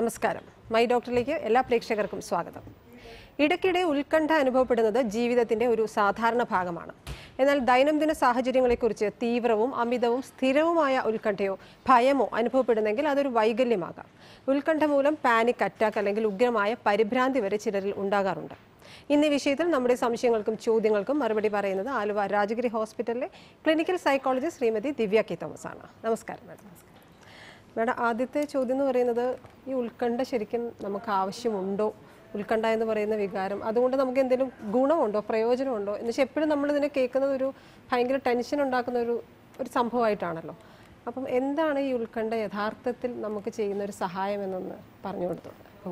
നമസ്കാരം മൈ ഡോക്ടറിലേക്ക് എല്ലാ പ്രേക്ഷകർക്കും സ്വാഗതം ഇടയ്ക്കിടെ ഉത്കണ്ഠ അനുഭവപ്പെടുന്നത് ജീവിതത്തിന്റെ ഒരു സാധാരണ ഭാഗമാണ് എന്നാൽ ദൈനംദിന സാഹചര്യങ്ങളെക്കുറിച്ച് തീവ്രവും അമിതവും സ്ഥിരവുമായ ഉത്കണ്ഠയോ ഭയമോ അനുഭവപ്പെടുന്നെങ്കിൽ അതൊരു വൈകല്യമാകാം ഉത്കണ്ഠ മൂലം പാനിക് അറ്റാക്ക് അല്ലെങ്കിൽ ഉഗ്രമായ പരിഭ്രാന്തി വരെ ചിലരിൽ ഉണ്ടാകാറുണ്ട് ഇന്ന് ഈ വിഷയത്തിൽ നമ്മുടെ സംശയങ്ങൾക്കും ചോദ്യങ്ങൾക്കും മറുപടി പറയുന്നത് ആലുവ രാജഗിരി ഹോസ്പിറ്റലിലെ clinical psychologist Shrimati Divya K Thomas ആണ് നമസ്കാരം മാഡം മാഡം ആദ്യത്തെ ചോദ്യം എന്ന് പറയുന്നത് ഈ ഉത്കണ്ഠ ശരിക്കും നമുക്ക് ആവശ്യമുണ്ടോ ഉത്കണ്ഠ എന്ന് പറയുന്ന വികാരം അതുകൊണ്ട് നമുക്ക് എന്തെങ്കിലും ഗുണമുണ്ടോ പ്രയോജനമുണ്ടോ എന്ന് വെച്ചാൽ എപ്പോഴും നമ്മൾ ഇതിനെ കേൾക്കുന്നത് ഒരു ഭയങ്കര ടെൻഷൻ ഉണ്ടാക്കുന്ന ഒരു ഒരു സംഭവമായിട്ടാണല്ലോ അപ്പം എന്താണ് ഈ ഉത്കണ്ഠ യഥാർത്ഥത്തിൽ നമുക്ക് ചെയ്യുന്ന ഒരു സഹായം എന്നൊന്ന് പറഞ്ഞു കൊടുത്തു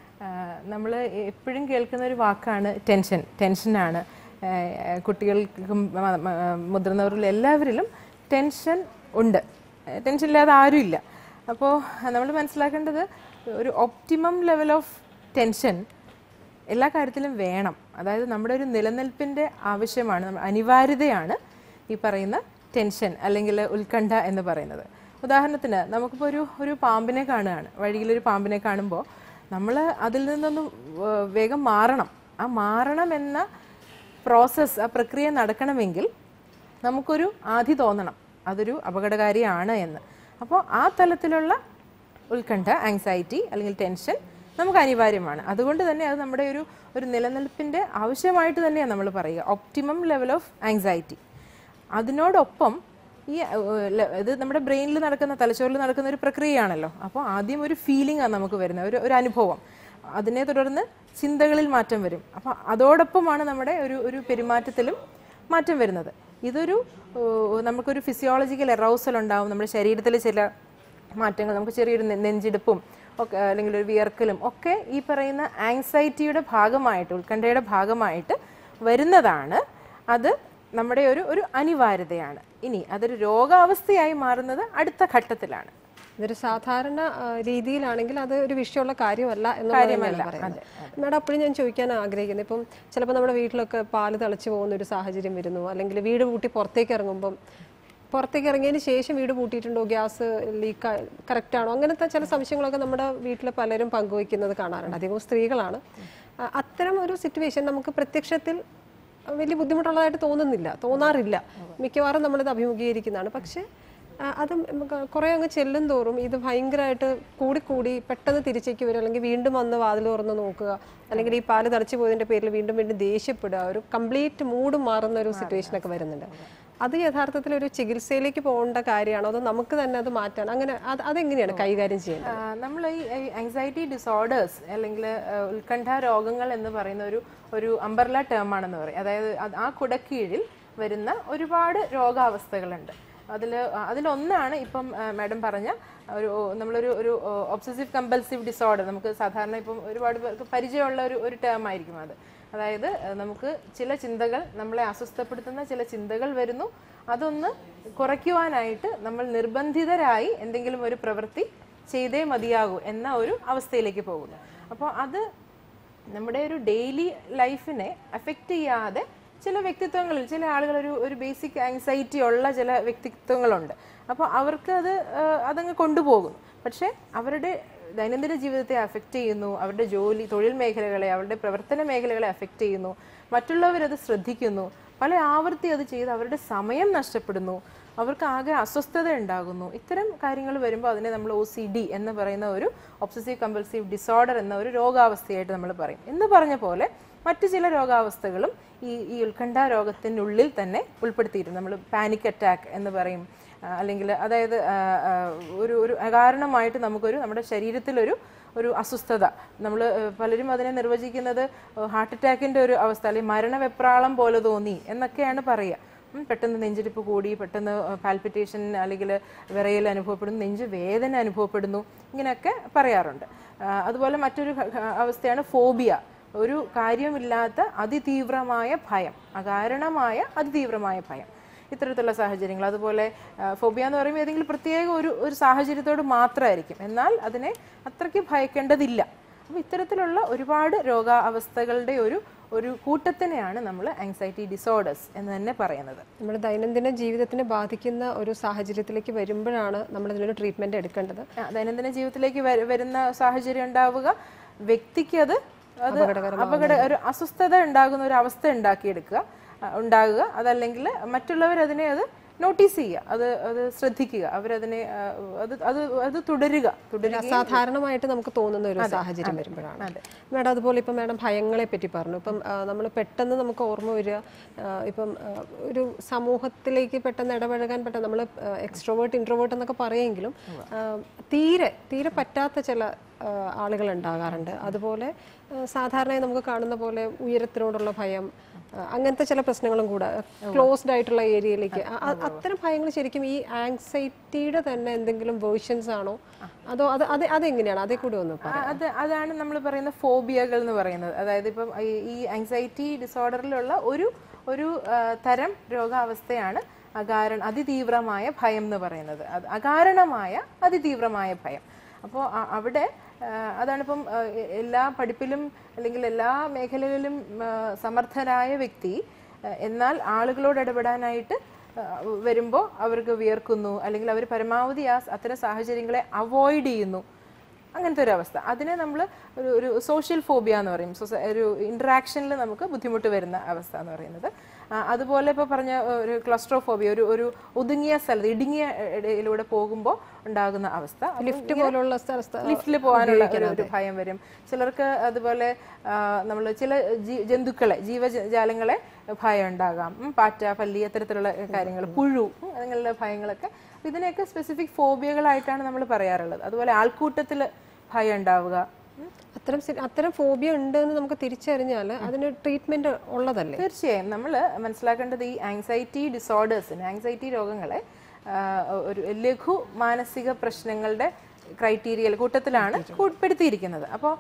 നമ്മൾ എപ്പോഴും കേൾക്കുന്ന ഒരു വാക്കാണ് ടെൻഷൻ ടെൻഷനാണ് കുട്ടികൾക്കും മ- മ- മുതിർന്നവരിലും എല്ലാവരിലും ടെൻഷൻ ഉണ്ട് ടെൻഷൻ ഇല്ലാതെ ആരുമില്ല അപ്പോൾ നമ്മൾ മനസ്സിലാക്കേണ്ടത് ഒരു ഒപ്റ്റിമം ലെവൽ ഓഫ് ടെൻഷൻ എല്ലാ കാര്യത്തിലും വേണം അതായത് നമ്മുടെ ഒരു നിലനിൽപ്പിൻ്റെ ആവശ്യമാണ് നമ്മ- അനിവാര്യതയാണ് ഈ പറയുന്ന ടെൻഷൻ അല്ലെങ്കിൽ ഉത്കണ്ഠ എന്ന് പറയുന്നത് ഉദാഹരണത്തിന് നമുക്കിപ്പോൾ ഒരു ഒരു പാമ്പിനെ കാണുകയാണ് വഴിയിലൊരു പാമ്പിനെ കാണുമ്പോൾ നമ്മൾ അതിൽ നിന്നൊന്ന് വേ- വേഗം മാറണം ആ മാറണം എന്ന പ്രോസസ്സ് ആ പ്രക്രിയ നടക്കണമെങ്കിൽ നമുക്കൊരു ആധി തോന്നണം അതൊരു അപകടകാരിയാണ് എന്ന് അപ്പോൾ ആ തലത്തിലുള്ള ഉത്കണ്ഠ ആങ്സൈറ്റി അല്ലെങ്കിൽ ടെൻഷൻ നമുക്ക് അനിവാര്യമാണ് അതുകൊണ്ട് തന്നെ അത് നമ്മുടെ ഒരു ഒരു നിലനിൽപ്പിൻ്റെ ആവശ്യമായിട്ട് തന്നെയാണ് നമ്മൾ പറയുക ഒപ്റ്റിമം ലെവൽ ഓഫ് ആങ്സൈറ്റി അതിനോടൊപ്പം ഈ ഏഹ്, ല- ഇത് നമ്മുടെ ബ്രെയിനിൽ നടക്കുന്ന തലച്ചോറിൽ നടക്കുന്ന ഒരു പ്രക്രിയയാണല്ലോ അപ്പോൾ ആദ്യം ഒരു ഫീലിംഗ് ആണ് നമുക്ക് വരുന്നത് ഒരു ഒരു അനുഭവം അതിനെ തുടർന്ന് ചിന്തകളിൽ മാറ്റം വരും അപ്പോൾ അതോടൊപ്പമാണ് നമ്മുടെ ഒരു ഒരു പെരുമാറ്റത്തിലും മാറ്റം വരുന്നത് ഇതൊരു ഏഹ്, നമുക്കൊരു ഫിസിയോളജിക്കൽ എറൗസൽ ഉണ്ടാവും നമ്മുടെ ശരീരത്തിൽ ചില മാറ്റങ്ങൾ നമുക്ക് ചെറിയൊരു നെ- നെഞ്ചിടിപ്പും ഒക്കെ അല്ലെങ്കിൽ ഒരു വിയർക്കലും ഒക്കെ ഈ പറയുന്ന ആങ്സൈറ്റിയുടെ ഭാഗമായിട്ട് ഉത്കണ്ഠയുടെ ഭാഗമായിട്ട് വരുന്നതാണ് അത് നമ്മുടെ ഒരു ഒരു അനിവാര്യതയാണ് ഇനി അതൊരു രോഗാവസ്ഥയായി മാറുന്നത് അടുത്ത ഘട്ടത്തിലാണ് ഇതൊരു സാധാരണ ആ, രീതിയിലാണെങ്കിൽ അത് ഒരു വിഷയമുള്ള കാര്യമല്ല എന്ന് കാര്യമല്ല, പറയുന്നത് മാഡം അപ്പോഴും ഞാൻ ചോദിക്കാൻ ആഗ്രഹിക്കുന്നത് ഇപ്പം ചിലപ്പോൾ നമ്മുടെ വീട്ടിലൊക്കെ പാല് തിളച്ച് പോകുന്ന ഒരു സാഹചര്യം വരുന്നു അല്ലെങ്കിൽ വീട് പൂട്ടി പുറത്തേക്ക് ഇറങ്ങുമ്പം പുറത്തേക്ക് ഇറങ്ങിയതിന് ശേഷം വീട് പൂട്ടിയിട്ടുണ്ടോ ഗ്യാസ് ലീക്ക് കറക്റ്റ് ആണോ അങ്ങനത്തെ ചില സംശയങ്ങളൊക്കെ നമ്മുടെ വീട്ടിൽ പലരും പങ്കുവയ്ക്കുന്നത് കാണാറുണ്ട് അധികവും സ്ത്രീകളാണ് ആ, അത്തരം ഒരു സിറ്റുവേഷൻ നമുക്ക് പ്രത്യക്ഷത്തിൽ വലിയ ബുദ്ധിമുട്ടുള്ളതായിട്ട് തോന്നുന്നില്ല തോന്നാറില്ല മിക്കവാറും നമ്മളിത് അഭിമുഖീകരിക്കുന്നതാണ് പക്ഷേ ആ, അത് നമുക്ക് കുറേ അങ്ങ് ചെല്ലും തോറും ഇത് ഭയങ്കരമായിട്ട് കൂടിക്കൂടി പെട്ടെന്ന് തിരിച്ചേക്ക് വരും അല്ലെങ്കിൽ വീണ്ടും വന്ന് വാതിൽ തുറന്ന് നോക്കുക അല്ലെങ്കിൽ ഈ പാല് തടച്ചു പോയതിന്റെ പേരിൽ വീണ്ടും വീണ്ടും ദേഷ്യപ്പെടുക ഒരു കംപ്ലീറ്റ് മൂഡ് മാറുന്ന ഒരു സിറ്റുവേഷൻ ഒക്കെ വരുന്നുണ്ട് അത് യഥാർത്ഥത്തിൽ ഒരു ചികിത്സയിലേക്ക് പോകേണ്ട കാര്യമാണോ അതോ നമുക്ക് തന്നെ അത് മാറ്റാൻ അങ്ങനെ അത് അതെങ്ങനെയാണ് കൈകാര്യം ചെയ്യേണ്ടത് നമ്മൾ ഈ ആങ്സൈറ്റി ഡിസോർഡേഴ്സ് അല്ലെങ്കിൽ ഉത്കണ്ഠ രോഗങ്ങൾ എന്ന് പറയുന്ന ഒരു ഒരു അമ്പർല ടേം ആണെന്ന് പറയും അതായത് അത് ആ കുടക്കീഴിൽ വരുന്ന ഒരുപാട് രോഗാവസ്ഥകളുണ്ട് അതിൽ അതിലൊന്നാണ് ഇപ്പം മാഡം പറഞ്ഞ ഒരു നമ്മളൊരു ഒരു ഒബ്സസീവ് കമ്പൽസീവ് ഡിസോർഡർ നമുക്ക് സാധാരണ ഇപ്പം ഒരുപാട് പേർക്ക് പരിചയമുള്ള ഒരു ഒരു ടേം ആയിരിക്കും അത് അതായത് അഹ് നമുക്ക് ചില ചിന്തകൾ നമ്മളെ അസ്വസ്ഥപ്പെടുത്തുന്ന ചില ചിന്തകൾ വരുന്നു അതൊന്ന് കുറയ്ക്കുവാനായിട്ട് നമ്മൾ നിർബന്ധിതരായി എന്തെങ്കിലും ഒരു പ്രവൃത്തി ചെയ്തേ മതിയാകൂ എന്ന ഒരു അവസ്ഥയിലേക്ക് പോകുന്നു അപ്പോൾ അത് നമ്മുടെ ഒരു ഡെയിലി ലൈഫിനെ അഫക്റ്റ് ചെയ്യാതെ ചില വ്യക്തിത്വങ്ങളിൽ ചില ആളുകൾ ഒരു ഒരു ബേസിക് ആങ്സൈറ്റി ഉള്ള ചില വ്യക്തിത്വങ്ങളുണ്ട് അപ്പോൾ അവർക്ക് അത് ആ, അതങ്ങ് കൊണ്ടുപോകുന്നു പക്ഷേ അവരുടെ ദൈനംദിന ജീവിതത്തെ അഫക്റ്റ് ചെയ്യുന്നു അവരുടെ ജോലി തൊഴിൽ മേഖലകളെ അവരുടെ പ്രവർത്തന മേഖലകളെ അഫക്റ്റ് ചെയ്യുന്നു മറ്റുള്ളവരത് ശ്രദ്ധിക്കുന്നു പല ആവർത്തി അത് ചെയ്ത് അവരുടെ സമയം നഷ്ടപ്പെടുന്നു അവർക്ക് ആകെ അസ്വസ്ഥത ഉണ്ടാകുന്നു ഇത്തരം കാര്യങ്ങൾ വരുമ്പോൾ അതിനെ നമ്മൾ ഒ സി ഡി എന്ന് പറയുന്ന ഒരു ഒബ്സസീവ് കമ്പൽസീവ് ഡിസോർഡർ എന്ന ഒരു രോഗാവസ്ഥയായിട്ട് നമ്മൾ പറയും എന്ന് പറഞ്ഞ പോലെ മറ്റു ചില രോഗാവസ്ഥകളും ഈ ഈ ഉത്കണ്ഠ രോഗത്തിനുള്ളിൽ തന്നെ ഉൾപ്പെടുത്തിയിട്ടുണ്ട് നമ്മൾ പാനിക് അറ്റാക്ക് എന്ന് പറയും ആ, അല്ലെങ്കിൽ അതായത് ആ, ആ, ഒരു ഒരു അകാരണമായിട്ട് നമുക്കൊരു നമ്മുടെ ശരീരത്തിലൊരു ഒരു അസ്വസ്ഥത നമ്മൾ പലരും അതിനെ നിർവചിക്കുന്നത് ഹാർട്ട് അറ്റാക്കിൻ്റെ ഒരു അവസ്ഥ അല്ലെങ്കിൽ മരണവെപ്രാളം പോലെ തോന്നി എന്നൊക്കെയാണ് പറയുക ഉം, പെട്ടെന്ന് നെഞ്ചിടിപ്പ് കൂടി പെട്ടെന്ന് പാൽപിറ്റേഷൻ അല്ലെങ്കിൽ വിറയൽ അനുഭവപ്പെടുന്നു നെഞ്ച് വേദന അനുഭവപ്പെടുന്നു ഇങ്ങനെയൊക്കെ പറയാറുണ്ട് ആ, അതുപോലെ മറ്റൊരു ഘ- ഘ- അവസ്ഥയാണ് ഫോബിയ ഒരു കാര്യമില്ലാത്ത അതിതീവ്രമായ ഭയം അകാരണമായ അതിതീവ്രമായ ഭയം ഇത്തരത്തിലുള്ള സാഹചര്യങ്ങൾ അതുപോലെ ഫോബിയ എന്ന് പറയുമ്പോൾ ഏതെങ്കിലും പ്രത്യേക ഒരു ഒരു സാഹചര്യത്തോട് മാത്രമായിരിക്കും എന്നാൽ അതിനെ അത്രയ്ക്ക് ഭയക്കേണ്ടതില്ല അപ്പോൾ ഇത്തരത്തിലുള്ള ഒരുപാട് രോഗാവസ്ഥകളുടെ ഒരു ഒരു കൂട്ടത്തിനെയാണ് നമ്മൾ ആങ്സൈറ്റി ഡിസോർഡേഴ്സ് എന്ന് തന്നെ പറയുന്നത് നമ്മുടെ ദൈനംദിന ജീവിതത്തിനെ ബാധിക്കുന്ന ഒരു സാഹചര്യത്തിലേക്ക് വരുമ്പോഴാണ് നമ്മൾ ഇതിനൊരു ട്രീറ്റ്മെന്റ് എടുക്കേണ്ടത് ആ, ദൈനംദിന ജീവിതത്തിലേക്ക് വര- വരുന്ന സാഹചര്യം ഉണ്ടാവുക വ്യക്തിക്ക് അത് അത് അപകട ഒരു അസ്വസ്ഥത ഉണ്ടാകുന്ന ഒരു അവസ്ഥ ഉണ്ടാക്കിയെടുക്കുക ആ, ഉണ്ടാകുക അതല്ലെങ്കിൽ മറ്റുള്ളവർ അതിനെ അത് നോട്ടീസ് ചെയ്യുക അത് അത് ശ്രദ്ധിക്കുക അവരതിനെ ആ, അത് അത് അത് തുടരുക തുടരുക അസാധാരണമായിട്ട് നമുക്ക് തോന്നുന്ന ഒരു സാഹചര്യം വരുമ്പോഴാണ് മാഡം അതുപോലെ ഇപ്പം മാഡം ഭയങ്ങളെ പറ്റി പറഞ്ഞു ഇപ്പം നമ്മൾ പെട്ടെന്ന് നമുക്ക് ഓർമ്മ വരിക ആ, ഇപ്പം ആ, ഒരു സമൂഹത്തിലേക്ക് പെട്ടെന്ന് ഇടപഴകാൻ പെട്ടെന്ന് നമ്മൾ എക്സ്ട്രോവേർട്ട് ഇൻട്രോവേർട്ട് എന്നൊക്കെ പറയുമെങ്കിലും ആ, തീരെ തീരെ പറ്റാത്ത ചില ആളുകൾ ഉണ്ടാകാറുണ്ട് അതുപോലെ ആ, സാധാരണയായി നമുക്ക് കാണുന്ന പോലെ ഉയരത്തിനോടുള്ള ഭയം ആ, അങ്ങനത്തെ ചില പ്രശ്നങ്ങളും കൂടെ ക്ലോസ്ഡ് ആയിട്ടുള്ള ഏരിയയിലേക്ക് അ- അ- അത്തരം ഭയങ്ങൾ ശരിക്കും ഈ ആങ്സൈറ്റിയുടെ തന്നെ എന്തെങ്കിലും വേർഷൻസ് ആണോ അതോ അത് അത് അതെങ്ങനെയാണ് അതേ കൂടി ഒന്ന് ആ, അത് അതാണ് നമ്മൾ പറയുന്ന ഫോബിയകൾ എന്ന് പറയുന്നത് അതായത് ഇപ്പം ഈ- ഈ ആങ്സൈറ്റി ഡിസോർഡറിലുള്ള ഒരു ഒരു ആ, തരം രോഗാവസ്ഥയാണ് അകാരണ അതിതീവ്രമായ ഭയം എന്ന് പറയുന്നത് അത് അകാരണമായ അതിതീവ്രമായ ഭയം അപ്പോൾ അവിടെ ആ, അതാണിപ്പം ആ, എ- എല്ലാ പഠിപ്പിലും അല്ലെങ്കിൽ എല്ലാ മേഖലകളിലും ആ, സമർത്ഥനായ വ്യക്തി ആ, എന്നാൽ ആളുകളോട് ഇടപെടാനായിട്ട് വരുമ്പോൾ അവർക്ക് വിയർക്കുന്നു അല്ലെങ്കിൽ അവർ പരമാവധി ആ അത്തരം സാഹചര്യങ്ങളെ അവോയ്ഡ് ചെയ്യുന്നു അങ്ങനത്തെ ഒരു അവസ്ഥ അതിനെ നമ്മൾ ഒരു ഒരു സോഷ്യൽ ഫോബിയ എന്ന് പറയും സൊസ- ഒരു ഇൻട്രാക്ഷനിൽ നമുക്ക് ബുദ്ധിമുട്ട് വരുന്ന അവസ്ഥ എന്ന് പറയുന്നത് ആ, അതുപോലെ ഇപ്പോൾ പറഞ്ഞ ഒരു ക്ലസ്ട്രോഫോബിയ ഒരു ഒരു ഒതുങ്ങിയ സ്ഥലത്ത് ഇടുങ്ങിയ ഇടയിലൂടെ പോകുമ്പോൾ ഉണ്ടാകുന്ന അവസ്ഥ അപ്പം ലിഫ്റ്റ് പോലുള്ള സ്ഥലത്ത് ലിഫ്റ്റിൽ പോകാനുള്ള ഒരു ഒരു ഭയം വരും ചിലർക്ക് അതുപോലെ നമ്മൾ ചില ജീ- ജന്തുക്കളെ ജീവജാലങ്ങളെ ഭയം ഉണ്ടാകാം ഉം, പാറ്റ പല്ലി അത്തരത്തിലുള്ള കാര്യങ്ങൾ പുഴു ഉം, അങ്ങനെയുള്ള ഭയങ്ങളൊക്കെ അപ്പൊ ഇതിനെയൊക്കെ സ്പെസിഫിക് ഫോബിയകളായിട്ടാണ് നമ്മൾ പറയാറുള്ളത് അതുപോലെ ആൾക്കൂട്ടത്തിൽ ഭയം ഉണ്ടാവുക ഉം. അത്തരം സി- അത്തരം ഫോബിയ ഉണ്ട് എന്ന് നമുക്ക് തിരിച്ചറിഞ്ഞാൽ അതിന് ട്രീറ്റ്മെന്റ് ഉള്ളതല്ലേ തീർച്ചയായും നമ്മൾ മനസ്സിലാക്കേണ്ടത് ഈ ആങ്സൈറ്റി ഡിസോർഡേഴ്സിന് ആങ്സൈറ്റി രോഗങ്ങളെ ആ, ഒരു ലഘു മാനസിക പ്രശ്നങ്ങളുടെ ക്രൈറ്റീരിയൽ കൂട്ടത്തിലാണ് ഉൾപ്പെടുത്തിയിരിക്കുന്നത് അപ്പോൾ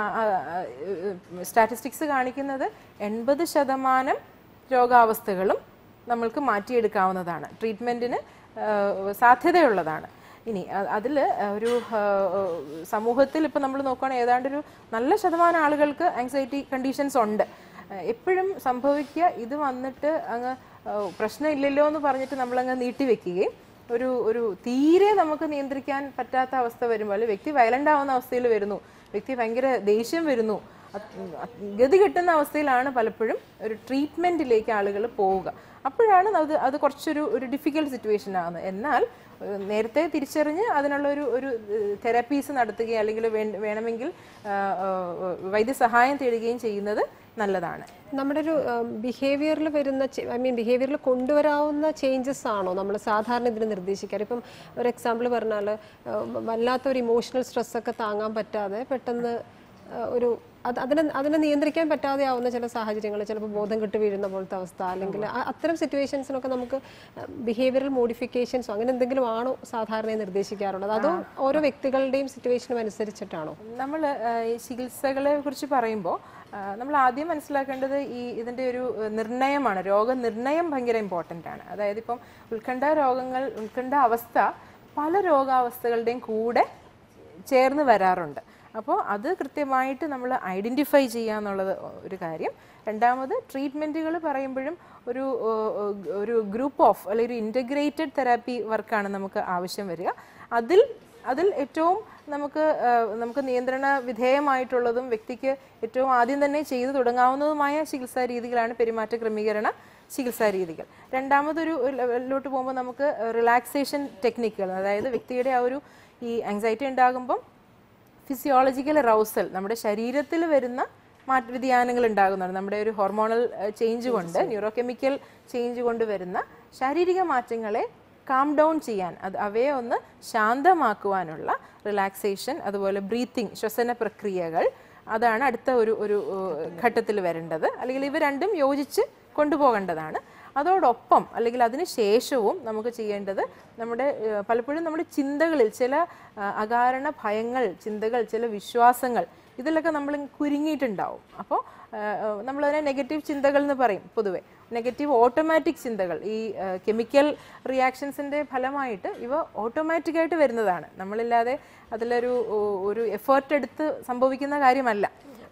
സ്റ്റാറ്റിസ്റ്റിക്സ് കാണിക്കുന്നത് എൺപത് ശതമാനം രോഗാവസ്ഥകളും നമ്മൾക്ക് മാറ്റിയെടുക്കാവുന്നതാണ് ട്രീറ്റ്മെൻറ്റിന് സാധ്യതയുള്ളതാണ് ഇനി അതിൽ ഒരു ആ, സമൂഹത്തിൽ ഇപ്പം നമ്മൾ നോക്കുകയാണെങ്കിൽ ഏതാണ്ട് ഒരു നല്ല ശതമാനം ആളുകൾക്ക് ആങ്സൈറ്റി കണ്ടീഷൻസ് ഉണ്ട് ആ, എപ്പോഴും സംഭവിക്കുക ഇത് വന്നിട്ട് അങ്ങ് ആ, പ്രശ്നമില്ലല്ലോ എന്ന് പറഞ്ഞിട്ട് നമ്മളങ്ങ് നീട്ടിവെക്കുകയും ഒരു ഒരു തീരെ നമുക്ക് നിയന്ത്രിക്കാൻ പറ്റാത്ത അവസ്ഥ വരുമ്പോൾ അല്ലെങ്കിൽ വ്യക്തി വയലന്റ് ആവുന്ന അവസ്ഥയിൽ വരുന്നു വ്യക്തി ഭയങ്കര ദേഷ്യം വരുന്നു അത് ഗതി കിട്ടുന്ന അവസ്ഥയിലാണ് പലപ്പോഴും ഒരു ട്രീറ്റ്മെന്റിലേക്ക് ആളുകൾ പോവുക അപ്പോഴാണ് അത് അത് കുറച്ചൊരു ഒരു ഡിഫിക്കൽട്ട് സിറ്റുവേഷൻ ആകുന്നത് എന്നാൽ ഏഹ്, നേരത്തെ തിരിച്ചറിഞ്ഞ് അതിനുള്ള ഒരു ഒരു തെറാപ്പീസ് നടത്തുകയും അല്ലെങ്കിൽ വേ- വേണമെങ്കിൽ ആഹ്, ആഹ്, വൈദ്യസഹായം തേടുകയും ചെയ്യുന്നത് നല്ലതാണ് നമ്മുടെ ഒരു ബിഹേവിയറിൽ വരുന്ന ഐ മീൻ ബിഹേവിയറിൽ കൊണ്ടുവരാവുന്ന ചേഞ്ചസ് ആണോ നമ്മൾ സാധാരണ ഇതിന് നിർദ്ദേശിക്കാറ് ഇപ്പം ഒരു എക്സാമ്പിൾ പറഞ്ഞാൽ വല്ലാത്തൊരു ഇമോഷണൽ സ്ട്രെസ് ഒക്കെ താങ്ങാൻ പറ്റാതെ പെട്ടെന്ന് ആ, ഒരു അത് അതിനെ അതിനെ നിയന്ത്രിക്കാൻ പറ്റാതെ ആവുന്ന ചില സാഹചര്യങ്ങൾ ചിലപ്പോൾ ബോധം കെട്ട് വീഴുന്ന പോലത്തെ അവസ്ഥ അല്ലെങ്കിൽ ആ- അത്തരം സിറ്റുവേഷൻസിനൊക്കെ നമുക്ക് ബിഹേവിയറൽ മോഡിഫിക്കേഷൻസോ അങ്ങനെ എന്തെങ്കിലും ആണോ സാധാരണ നിർദ്ദേശിക്കാറുള്ളത് അതോ ഓരോ വ്യക്തികളുടെയും സിറ്റുവേഷനും അനുസരിച്ചിട്ടാണോ നമ്മൾ ഈ ചികിത്സകളെ കുറിച്ച് പറയുമ്പോൾ നമ്മൾ ആദ്യം മനസ്സിലാക്കേണ്ടത് ഈ ഇതിൻ്റെ ഒരു ഏഹ്, നിർണയമാണ് രോഗനിർണയം ഭയങ്കര ഇമ്പോർട്ടൻ്റ് ആണ് അതായത് ഇപ്പം ഉത്കണ്ഠ രോഗങ്ങൾ ഉത്കണ്ഠ അവസ്ഥ പല രോഗാവസ്ഥകളുടെയും കൂടെ ചേർന്ന് വരാറുണ്ട് അപ്പോൾ അത് കൃത്യമായിട്ട് നമ്മൾ ഐഡൻറ്റിഫൈ ചെയ്യുക എന്നുള്ളത് ഒരു കാര്യം രണ്ടാമത് ട്രീറ്റ്മെൻറ്റുകൾ പറയുമ്പോഴും ഒരു ഏഹ്, ഏഹ്, ഒരു ഗ്രൂപ്പ് ഓഫ് അല്ലെങ്കിൽ ഒരു ഇൻറ്റഗ്രേറ്റഡ് തെറാപ്പി വർക്കാണ് നമുക്ക് ആവശ്യം വരിക അതിൽ അതിൽ ഏറ്റവും നമുക്ക് ഏഹ്, നമുക്ക് നിയന്ത്രണ വിധേയമായിട്ടുള്ളതും വ്യക്തിക്ക് ഏറ്റവും ആദ്യം തന്നെ ചെയ്തു തുടങ്ങാവുന്നതുമായ ചികിത്സാ രീതികളാണ് പെരുമാറ്റ ക്രമീകരണ ചികിത്സാ രീതികൾ രണ്ടാമതൊരു ലെവലിലോട്ട് പോകുമ്പോൾ നമുക്ക് റിലാക്സേഷൻ ടെക്നിക്കുകൾ അതായത് വ്യക്തിയുടെ ആ ഒരു ഈ ആങ്സൈറ്റി ഉണ്ടാകുമ്പം ഫിസിയോളജിക്കൽ റൗസൽ നമ്മുടെ ശരീരത്തിൽ വരുന്ന മാറ്റ വ്യതിയാനങ്ങൾ ഉണ്ടാകുന്നുണ്ട് നമ്മുടെ ഒരു ഹോർമോണൽ ചേഞ്ച് കൊണ്ട് ന്യൂറോ കെമിക്കൽ ചേഞ്ച് കൊണ്ട് വരുന്ന ശാരീരിക മാറ്റങ്ങളെ കാം ഡൗൺ ചെയ്യാൻ അത് അവയെ ഒന്ന് ശാന്തമാക്കുവാനുള്ള റിലാക്സേഷൻ അതുപോലെ ബ്രീത്തിങ് ശ്വസന പ്രക്രിയകൾ അതാണ് അടുത്ത ഒരു ഒരു ഘട്ടത്തിൽ വരേണ്ടത് അല്ലെങ്കിൽ ഇവ രണ്ടും യോജിച്ച് കൊണ്ടുപോകേണ്ടതാണ് അതോടൊപ്പം അല്ലെങ്കിൽ അതിന് ശേഷവും നമുക്ക് ചെയ്യേണ്ടത് നമ്മുടെ ഏഹ്, പലപ്പോഴും നമ്മുടെ ചിന്തകളിൽ ചില ആ, അകാരണ ഭയങ്ങൾ ചിന്തകൾ ചില വിശ്വാസങ്ങൾ ഇതിലൊക്കെ നമ്മൾ കുരുങ്ങിയിട്ടുണ്ടാവും അപ്പോൾ നമ്മളതിനെ നെഗറ്റീവ് ചിന്തകൾ എന്ന് പറയും പൊതുവെ നെഗറ്റീവ് ഓട്ടോമാറ്റിക് ചിന്തകൾ ഈ കെമിക്കൽ റിയാക്ഷൻസിൻ്റെ ഫലമായിട്ട് ഇവ ഓട്ടോമാറ്റിക്കായിട്ട് വരുന്നതാണ് നമ്മളില്ലാതെ അതിലൊരു ഓ, ഒരു എഫേർട്ട് എടുത്ത് സംഭവിക്കുന്ന കാര്യമല്ല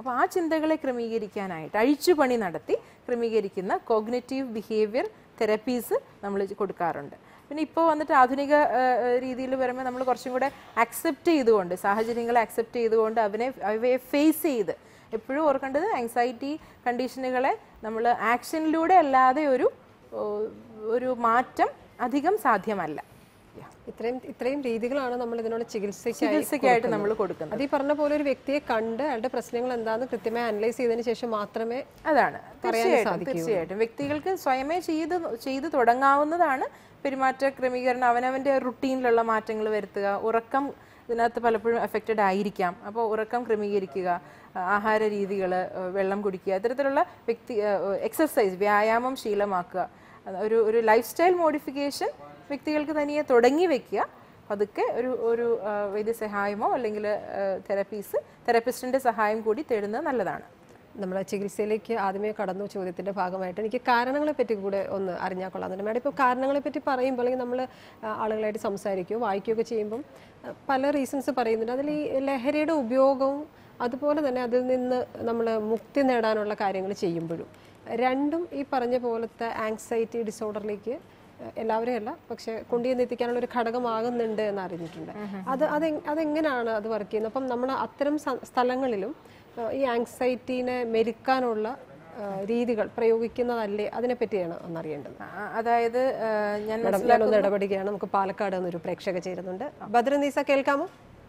അപ്പോൾ ആ ചിന്തകളെ ക്രമീകരിക്കാനായിട്ട് അഴിച്ചുപണി നടത്തി ക്രമീകരിക്കുന്ന കോഗ്നറ്റീവ് ബിഹേവിയർ തെറപ്പീസ് നമ്മൾ കൊടുക്കാറുണ്ട് പിന്നെ ഇപ്പോൾ വന്നിട്ട് ആധുനിക രീതിയിൽ വരുമ്പോൾ നമ്മൾ കുറച്ചും കൂടെ അക്സെപ്റ്റ് ചെയ്തുകൊണ്ട് സാഹചര്യങ്ങളെ അക്സെപ്റ്റ് ചെയ്തുകൊണ്ട് അവനെ അവയെ ഫേസ് ചെയ്ത് എപ്പോഴും ഓർക്കേണ്ടത് ആങ്സൈറ്റി കണ്ടീഷനുകളെ നമ്മൾ ആക്ഷനിലൂടെ അല്ലാതെ ഒരു ഓ, ഒരു മാറ്റം അധികം സാധ്യമല്ല ഇത്രയും ഇത്രയും രീതികളാണ് നമ്മൾ ഇതിനുള്ള ചികിത്സയ്ക്കായി ചികിത്സയ്ക്കായിട്ട് നമ്മൾ കൊടുക്കുന്നത് അത് ഈ പറഞ്ഞ പോലെ ഒരു വ്യക്തിയെ കണ്ട് അയാളുടെ പ്രശ്നങ്ങൾ എന്താണെന്ന് കൃത്യമായി അനലൈസ് ചെയ്തതിന് ശേഷം മാത്രമേ അതാണ് തീർച്ചയായിട്ടും തീർച്ചയായിട്ടും വ്യക്തികൾക്ക് സ്വയമേ ചെയ്ത് ചെയ്തു തുടങ്ങാവുന്നതാണ് പെരുമാറ്റ ക്രമീകരണം അവനവൻ്റെ റുട്ടീനിലുള്ള മാറ്റങ്ങൾ വരുത്തുക ഉറക്കം ഇതിനകത്ത് പലപ്പോഴും എഫക്റ്റഡ് ആയിരിക്കാം അപ്പോൾ ഉറക്കം ക്രമീകരിക്കുക ആ, ആഹാര രീതികൾ വെള്ളം കുടിക്കുക ഇത്തരത്തിലുള്ള വ്യക്തി എക്സസൈസ് വ്യായാമം ശീലമാക്കുക അത് ഒരു ഒരു ലൈഫ് സ്റ്റൈൽ മോഡിഫിക്കേഷൻ വ്യക്തികൾക്ക് തനിയെ തുടങ്ങി വെക്കുക പതുക്കെ ഒരു ഒരു ആ, വൈദ്യസഹായമോ അല്ലെങ്കിൽ തെറപ്പീസ് തെറപ്പിസ്റ്റിൻ്റെ സഹായം കൂടി തേടുന്നത് നല്ലതാണ് നമ്മൾ ചികിത്സയിലേക്ക് ആദ്യമേ കടന്നു ചോദ്യത്തിന്റെ ഭാഗമായിട്ട് എനിക്ക് കാരണങ്ങളെ പറ്റി കൂടെ ഒന്ന് അറിഞ്ഞാൽ കൊള്ളാമെന്നുണ്ട് മാഡം ഇപ്പോൾ കാരണങ്ങളെ പറ്റി പറയുമ്പോൾ അല്ലെങ്കിൽ നമ്മൾ ആളുകളായിട്ട് സംസാരിക്കുകയോ വായിക്കുകയൊക്കെ ചെയ്യുമ്പം ആ, പല റീസൺസ് പറയുന്നുണ്ട് അതിൽ ഈ ലഹരിയുടെ ഉപയോഗവും അതുപോലെ തന്നെ അതിൽ നിന്ന് നമ്മൾ മുക്തി നേടാനുള്ള കാര്യങ്ങൾ ചെയ്യുമ്പോഴും രണ്ടും ഈ പറഞ്ഞ പോലത്തെ ആങ്സൈറ്റി ഡിസോർഡറിലേക്ക് എല്ലാവരെയും അല്ല പക്ഷെ കൊണ്ടുചെന്ന് എത്തിക്കാനുള്ള ഒരു ഘടകമാകുന്നുണ്ട് എന്ന് അറിഞ്ഞിട്ടുണ്ട് അത് അത് അതെങ്ങനെയാണ് അത് വർക്ക് ചെയ്യുന്നത് അപ്പം നമ്മൾ അത്തരം സ- സ്ഥലങ്ങളിലും ആ, ഈ ആങ്സൈറ്റീനെ മെരുക്കാനുള്ള ആ, രീതികൾ പ്രയോഗിക്കുന്നതല്ലേ അതിനെപ്പറ്റിയാണ് ഒന്നറിയേണ്ടത് ആ, അതായത് ആ, ഞാൻ മാഡം ഞാനൊന്ന് ഇടപെടുകയാണ് നമുക്ക് പാലക്കാട് എന്നൊരു പ്രേക്ഷക ചേരുന്നുണ്ട് ബദ്രനീസ കേൾക്കാമോ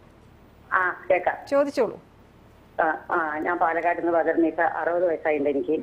ആ കേക്കാം ചോദിച്ചോളൂ ആ, ആ ഞാൻ പാലക്കാട് നിന്ന് പതിർന്നീസ അറുപത് വയസ്സായിട്ടുണ്ട് എനിക്ക്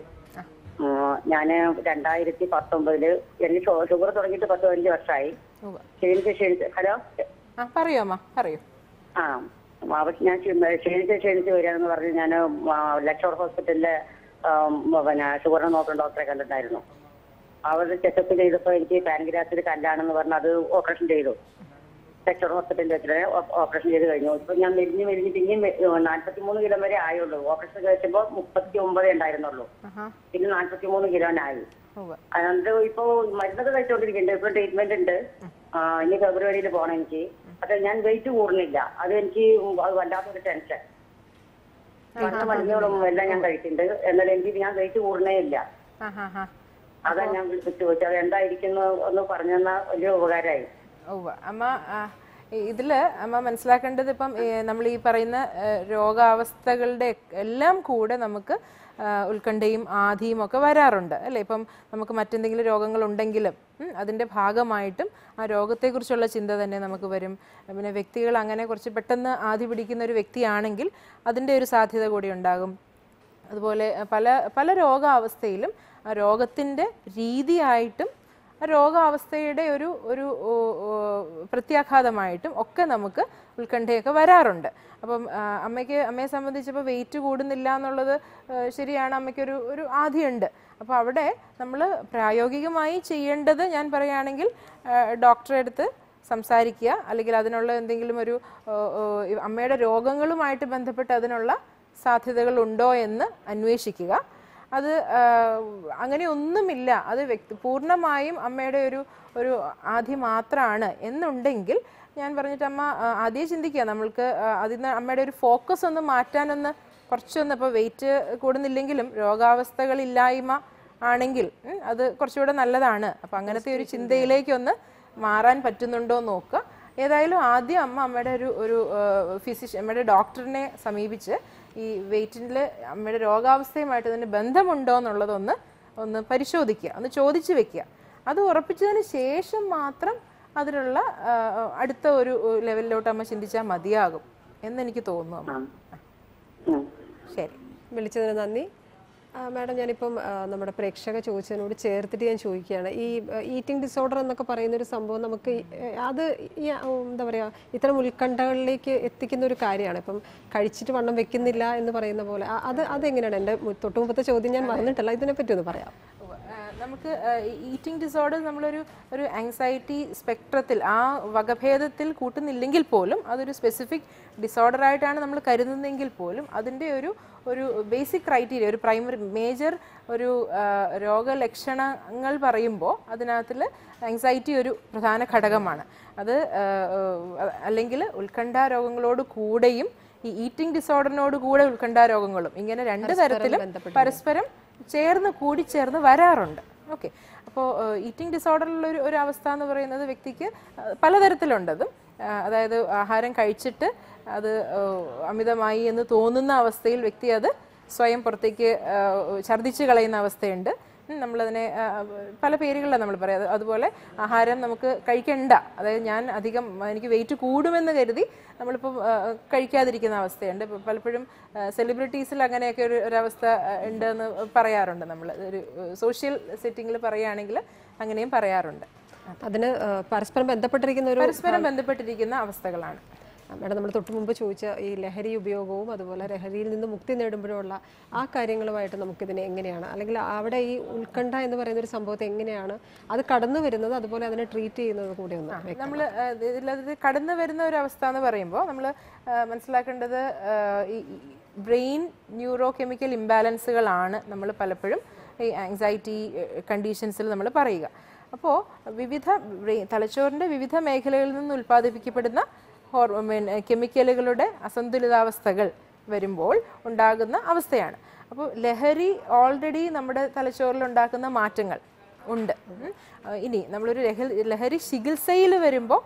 ഞാൻ രണ്ടായിരത്തി പത്തൊമ്പതില് എനിക്ക് ഷു- ഷുഗർ തുടങ്ങിയിട്ട് പത്ത് പതിനഞ്ച് വർഷമായി ഉവ്വ. ക്ഷീണിച്ച് ക്ഷീണിച്ച് ഹലോ ആ പറയൂ അമ്മ പറയൂ ആ അവ ഞാൻ ക്ഷീ- ക്ഷീണിച്ച് ക്ഷീണിച്ച് വരികയാണെന്ന് പറഞ്ഞ് ഞാൻ ലക്ഷോർ ഹോസ്പിറ്റലിലെ ആം, പിന്നെ ഷുഗറിനെ നോക്കുന്ന ഡോക്ടറെ കണ്ടിട്ടുണ്ടായിരുന്നു അവർ ചെക്കപ്പ് ചെയ്തപ്പോൾ എനിക്ക് പാൻഗ്രാസിൽ കല്ലാണെന്ന് പറഞ്ഞ് അത് ഓപ്പറേഷൻ ചെയ്തു സെക്ടർ ഹോസ്പിറ്റലിൽ വെച്ചിട്ട് ഓപ്പറേഷൻ ചെയ്ത് കഴിഞ്ഞു ഇപ്പൊ ഞാൻ മെലിഞ്ഞ് മെലിഞ്ഞ് പിന്നെയും നാല്പത്തി മൂന്ന് കിലോ വരെ ആയുള്ളൂ ഓപ്പറേഷൻ കഴിച്ചപ്പോൾ മുപ്പത്തി ഒമ്പത് ഉണ്ടായിരുന്നുള്ളൂ ആഹാ പിന്നെ നാല്പത്തി മൂന്ന് കിലോനായി ഉവ്വ. അതിനകത്ത് ഇപ്പൊ മരുന്നൊക്കെ കഴിച്ചുകൊണ്ടിരിക്കുന്നുണ്ട് ഇപ്പൊ ട്രീറ്റ്മെന്റ് ഉണ്ട് ആ, ഇനി ഫെബ്രുവരിയിൽ പോകണം എനിക്ക് പക്ഷെ ഞാൻ വെയിറ്റ് കൂടുന്നില്ല അത് എനിക്ക് അത് വല്ലാത്തൊരു ടെൻഷൻ ഭക്ഷണ മരുന്നുകളും എല്ലാം ഞാൻ കഴിക്കുന്നുണ്ട് എന്നാലും എനിക്ക് ഞാൻ വെയിറ്റ് കൂടുന്നേ ഇല്ല ആഹാ ഹാ അതാ ഞാൻ വിളിച്ചു ചോദിച്ചത് അത് എന്തായിരിക്കുന്നു ഒന്ന് പറഞ്ഞു തന്നാൽ വലിയ ഉപകാരമായി ഉവ്വ. അമ്മ ആ, ഇ- ഇതില് അമ്മ മനസ്സിലാക്കേണ്ടത് ഇപ്പം ഏ, നമ്മൾ ഈ പറയുന്ന ഏ, രോഗാവസ്ഥകളുടെ എല്ലാം കൂടെ നമുക്ക് ആ, ഉത്കണ്ഠയും ആധിയും ഒക്കെ വരാറുണ്ട് അല്ലേ ഇപ്പം നമുക്ക് മറ്റെന്തെങ്കിലും രോഗങ്ങൾ ഉണ്ടെങ്കിലും ഉം, അതിൻ്റെ ഭാഗമായിട്ടും ആ രോഗത്തെക്കുറിച്ചുള്ള ചിന്ത തന്നെ നമുക്ക് വരും പിന്നെ വ്യക്തികൾ അങ്ങനെ കുറച്ച് പെട്ടെന്ന് ആധി പിടിക്കുന്ന ഒരു വ്യക്തിയാണെങ്കിൽ അതിൻ്റെ ഒരു സാധ്യത കൂടി ഉണ്ടാകും അതുപോലെ അഹ് പല പല രോഗാവസ്ഥയിലും ആ രോഗത്തിൻ്റെ രീതിയായിട്ടും ആ രോഗാവസ്ഥയുടെ ഒരു ഒരു ഓ, ഓ, പ്രത്യാഘാതമായിട്ടും ഒക്കെ നമുക്ക് ഉത്കണ്ഠയൊക്കെ വരാറുണ്ട് അപ്പം ആ, അമ്മയ്ക്ക് അമ്മയെ സംബന്ധിച്ചപ്പോൾ വെയിറ്റ് കൂടുന്നില്ല എന്നുള്ളത് ആ, ശരിയാണ് അമ്മയ്ക്കൊരു ഒരു ആധിയുണ്ട് അപ്പോൾ അവിടെ നമ്മൾ പ്രായോഗികമായി ചെയ്യേണ്ടത് ഞാൻ പറയുകയാണെങ്കിൽ ആ, ഡോക്ടറെ അടുത്ത് സംസാരിക്കുക അല്ലെങ്കിൽ അതിനുള്ള എന്തെങ്കിലും ഒരു ഓ, ഓ, ഈ അമ്മയുടെ രോഗങ്ങളുമായിട്ട് ബന്ധപ്പെട്ട് അതിനുള്ള സാധ്യതകൾ ഉണ്ടോ എന്ന് അന്വേഷിക്കുക അത് ആ, അങ്ങനെ ഒന്നുമില്ല അത് വ്യക്തി പൂർണ്ണമായും അമ്മയുടെ ഒരു ഒരു ആദ്യം മാത്രമാണ് എന്നുണ്ടെങ്കിൽ ഞാൻ പറഞ്ഞിട്ട് അമ്മ ആ, ആദ്യം ചിന്തിക്കുക നമ്മൾക്ക് ആ, അതിൽ നിന്ന് അമ്മയുടെ ഒരു ഫോക്കസ് ഒന്ന് മാറ്റാനൊന്ന് കുറച്ചൊന്ന് ഇപ്പോൾ വെയിറ്റ് കൂടുന്നില്ലെങ്കിലും രോഗാവസ്ഥകളില്ലായ്മ ആണെങ്കിൽ ഉം, അത് കുറച്ചുകൂടെ നല്ലതാണ് അപ്പം അങ്ങനത്തെ ഒരു ചിന്തയിലേക്കൊന്ന് മാറാൻ പറ്റുന്നുണ്ടോ എന്ന് നോക്കുക ഏതായാലും ആദ്യം അമ്മ അമ്മയുടെ ഒരു ഒരു ഫിസിഷ്യൻ അമ്മയുടെ ഡോക്ടറിനെ സമീപിച്ച് ഈ വെയിറ്റിൽ അമ്മയുടെ രോഗാവസ്ഥയുമായിട്ട് ഇതിന് ബന്ധമുണ്ടോ എന്നുള്ളതൊന്ന് ഒന്ന് പരിശോധിക്കുക ഒന്ന് ചോദിച്ചു വെക്കുക അത് ഉറപ്പിച്ചതിന് ശേഷം മാത്രം അതിനുള്ള ആ, അടുത്ത ഒരു ലെവലിലോട്ട് അമ്മ ചിന്തിച്ചാൽ മതിയാകും എന്നെനിക്ക് തോന്നുന്നു അമ്മ ഉം. ശരി വിളിച്ചതിന് നന്ദി ആ, മാഡം ഞാനിപ്പം ആ, നമ്മുടെ പ്രേക്ഷക ചോദിച്ചതിനോട് ചേർത്തിട്ട് ഞാൻ ചോദിക്കുകയാണ് ഈ ഈറ്റിംഗ് ഡിസോർഡർ എന്നൊക്കെ പറയുന്ന ഒരു സംഭവം നമുക്ക് ഈ, ഏ, അത് ഈ, ആ, എന്താ പറയുക ഇത്തരം ഉത്കണ്ഠകളിലേക്ക് എത്തിക്കുന്ന ഒരു കാര്യമാണ് ഇപ്പം കഴിച്ചിട്ട് വണ്ണം വെക്കുന്നില്ല എന്ന് പറയുന്ന പോലെ ആ, അത് അതെങ്ങനെയാണ് എൻ്റെ മു- തൊട്ട് മുമ്പത്തെ ചോദ്യം ഞാൻ മറന്നിട്ടില്ല ഇതിനെപ്പറ്റി ഒന്ന് പറയാം ഉവ്വ്. ആ, നമുക്ക് ഈറ്റിംഗ് ഡിസോർഡർ നമ്മളൊരു ഒരു ആങ്സൈറ്റി സ്പെക്ട്രത്തിൽ ആ വകഭേദത്തിൽ കൂട്ടുന്നില്ലെങ്കിൽ പോലും അതൊരു സ്പെസിഫിക് ഡിസോർഡർ ആയിട്ടാണ് നമ്മൾ കരുതുന്നതെങ്കിൽ പോലും അതിൻ്റെ ഒരു ഒരു ബേസിക് ക്രൈറ്റീരിയ ഒരു പ്രൈമറി മേജർ ഒരു ആ, രോഗലക്ഷണങ്ങൾ പറയുമ്പോൾ അതിനകത്തിൽ ആങ്സൈറ്റി ഒരു പ്രധാന ഘടകമാണ് അത് ആ, ആ, അല്ലെങ്കിൽ ഉത്കണ്ഠ രോഗങ്ങളോട് കൂടെയും ഈ ഈറ്റിംഗ് ഡിസോർഡറിനോട് കൂടെ ഉത്കണ്ഠ രോഗങ്ങളും ഇങ്ങനെ രണ്ട് തരത്തിലും പരസ്പരം ചേർന്ന് കൂടിച്ചേർന്ന് വരാറുണ്ട് ഓക്കെ അപ്പോൾ ഈറ്റിംഗ് ഡിസോർഡറിലുള്ള ഒരു ഒരു അവസ്ഥ എന്ന് പറയുന്നത് വ്യക്തിക്ക് ആ, പലതരത്തിലുണ്ടതും ആ, അതായത് ആഹാരം കഴിച്ചിട്ട് അത് ആ, അമിതമായി എന്ന് തോന്നുന്ന അവസ്ഥയിൽ വ്യക്തി അത് സ്വയം പുറത്തേക്ക് ആ, ഛർദ്ദിച്ച് കളയുന്ന അവസ്ഥയുണ്ട് ഉം, നമ്മളതിനെ ആ, പല പേരുകളിലാണ് നമ്മൾ പറയാം അത് അതുപോലെ ആഹാരം നമുക്ക് കഴിക്കണ്ട അതായത് ഞാൻ അധികം എനിക്ക് വെയിറ്റ് കൂടുമെന്ന് കരുതി നമ്മളിപ്പോൾ ആ, കഴിക്കാതിരിക്കുന്ന അവസ്ഥയുണ്ട് ഇപ്പം പലപ്പോഴും സെലിബ്രിറ്റീസിൽ അങ്ങനെയൊക്കെ ഒരു ഒരവസ്ഥ ആ, ഉണ്ടെന്ന് പറയാറുണ്ട് നമ്മൾ ഒരു സോഷ്യൽ സെറ്റിങ്ങിൽ പറയുകയാണെങ്കിൽ അങ്ങനെയും പറയാറുണ്ട് അതിന് ആ, പരസ്പരം ബന്ധപ്പെട്ടിരിക്കുന്ന ഒരു പരസ്പരം ബന്ധപ്പെട്ടിരിക്കുന്ന അവസ്ഥകളാണ് മേഡം നമ്മൾ തൊട്ട് മുമ്പ് ചോദിച്ച ഈ ലഹരി ഉപയോഗവും അതുപോലെ ലഹരിയിൽ നിന്ന് മുക്തി നേടുമ്പോഴുള്ള ആ കാര്യങ്ങളുമായിട്ട് നമുക്കിതിനെ എങ്ങനെയാണ് അല്ലെങ്കിൽ അവിടെ ഈ ഉത്കണ്ഠ എന്ന് പറയുന്ന ഒരു സംഭവത്തെ എങ്ങനെയാണ് അത് കടന്നു വരുന്നത് അതുപോലെ അതിനെ ട്രീറ്റ് ചെയ്യുന്നത് കൂടി ഒന്ന് വ്യക്തം. നമ്മൾ ഇതിലത് കടന്നു വരുന്ന ഒരു അവസ്ഥ എന്ന് പറയുമ്പോൾ നമ്മൾ മനസ്സിലാക്കേണ്ടത് ആ, ഈ ബ്രെയിൻ ന്യൂറോ കെമിക്കൽ ഇംബാലൻസുകളാണ് നമ്മൾ പലപ്പോഴും ഈ ആങ്സൈറ്റി കണ്ടീഷൻസിൽ നമ്മൾ പറയുക അപ്പോൾ വിവിധ ബ്രെയിൻ തലച്ചോറിൻ്റെ വിവിധ മേഖലകളിൽ നിന്ന് ഉൽപ്പാദിപ്പിക്കപ്പെടുന്ന ഹോർമോൺ കെമിക്കലുകളുടെ അസന്തുലിതാവസ്ഥകൾ വരുമ്പോൾ ഉണ്ടാകുന്ന അവസ്ഥയാണ് അപ്പോൾ ലഹരി ഓൾറെഡി നമ്മുടെ തലച്ചോറിൽ ഉണ്ടാക്കുന്ന മാറ്റങ്ങൾ ഉണ്ട് ഉം. ആ, ഇനി നമ്മളൊരു ലഹരി ലഹരി ചികിത്സയിൽ വരുമ്പോൾ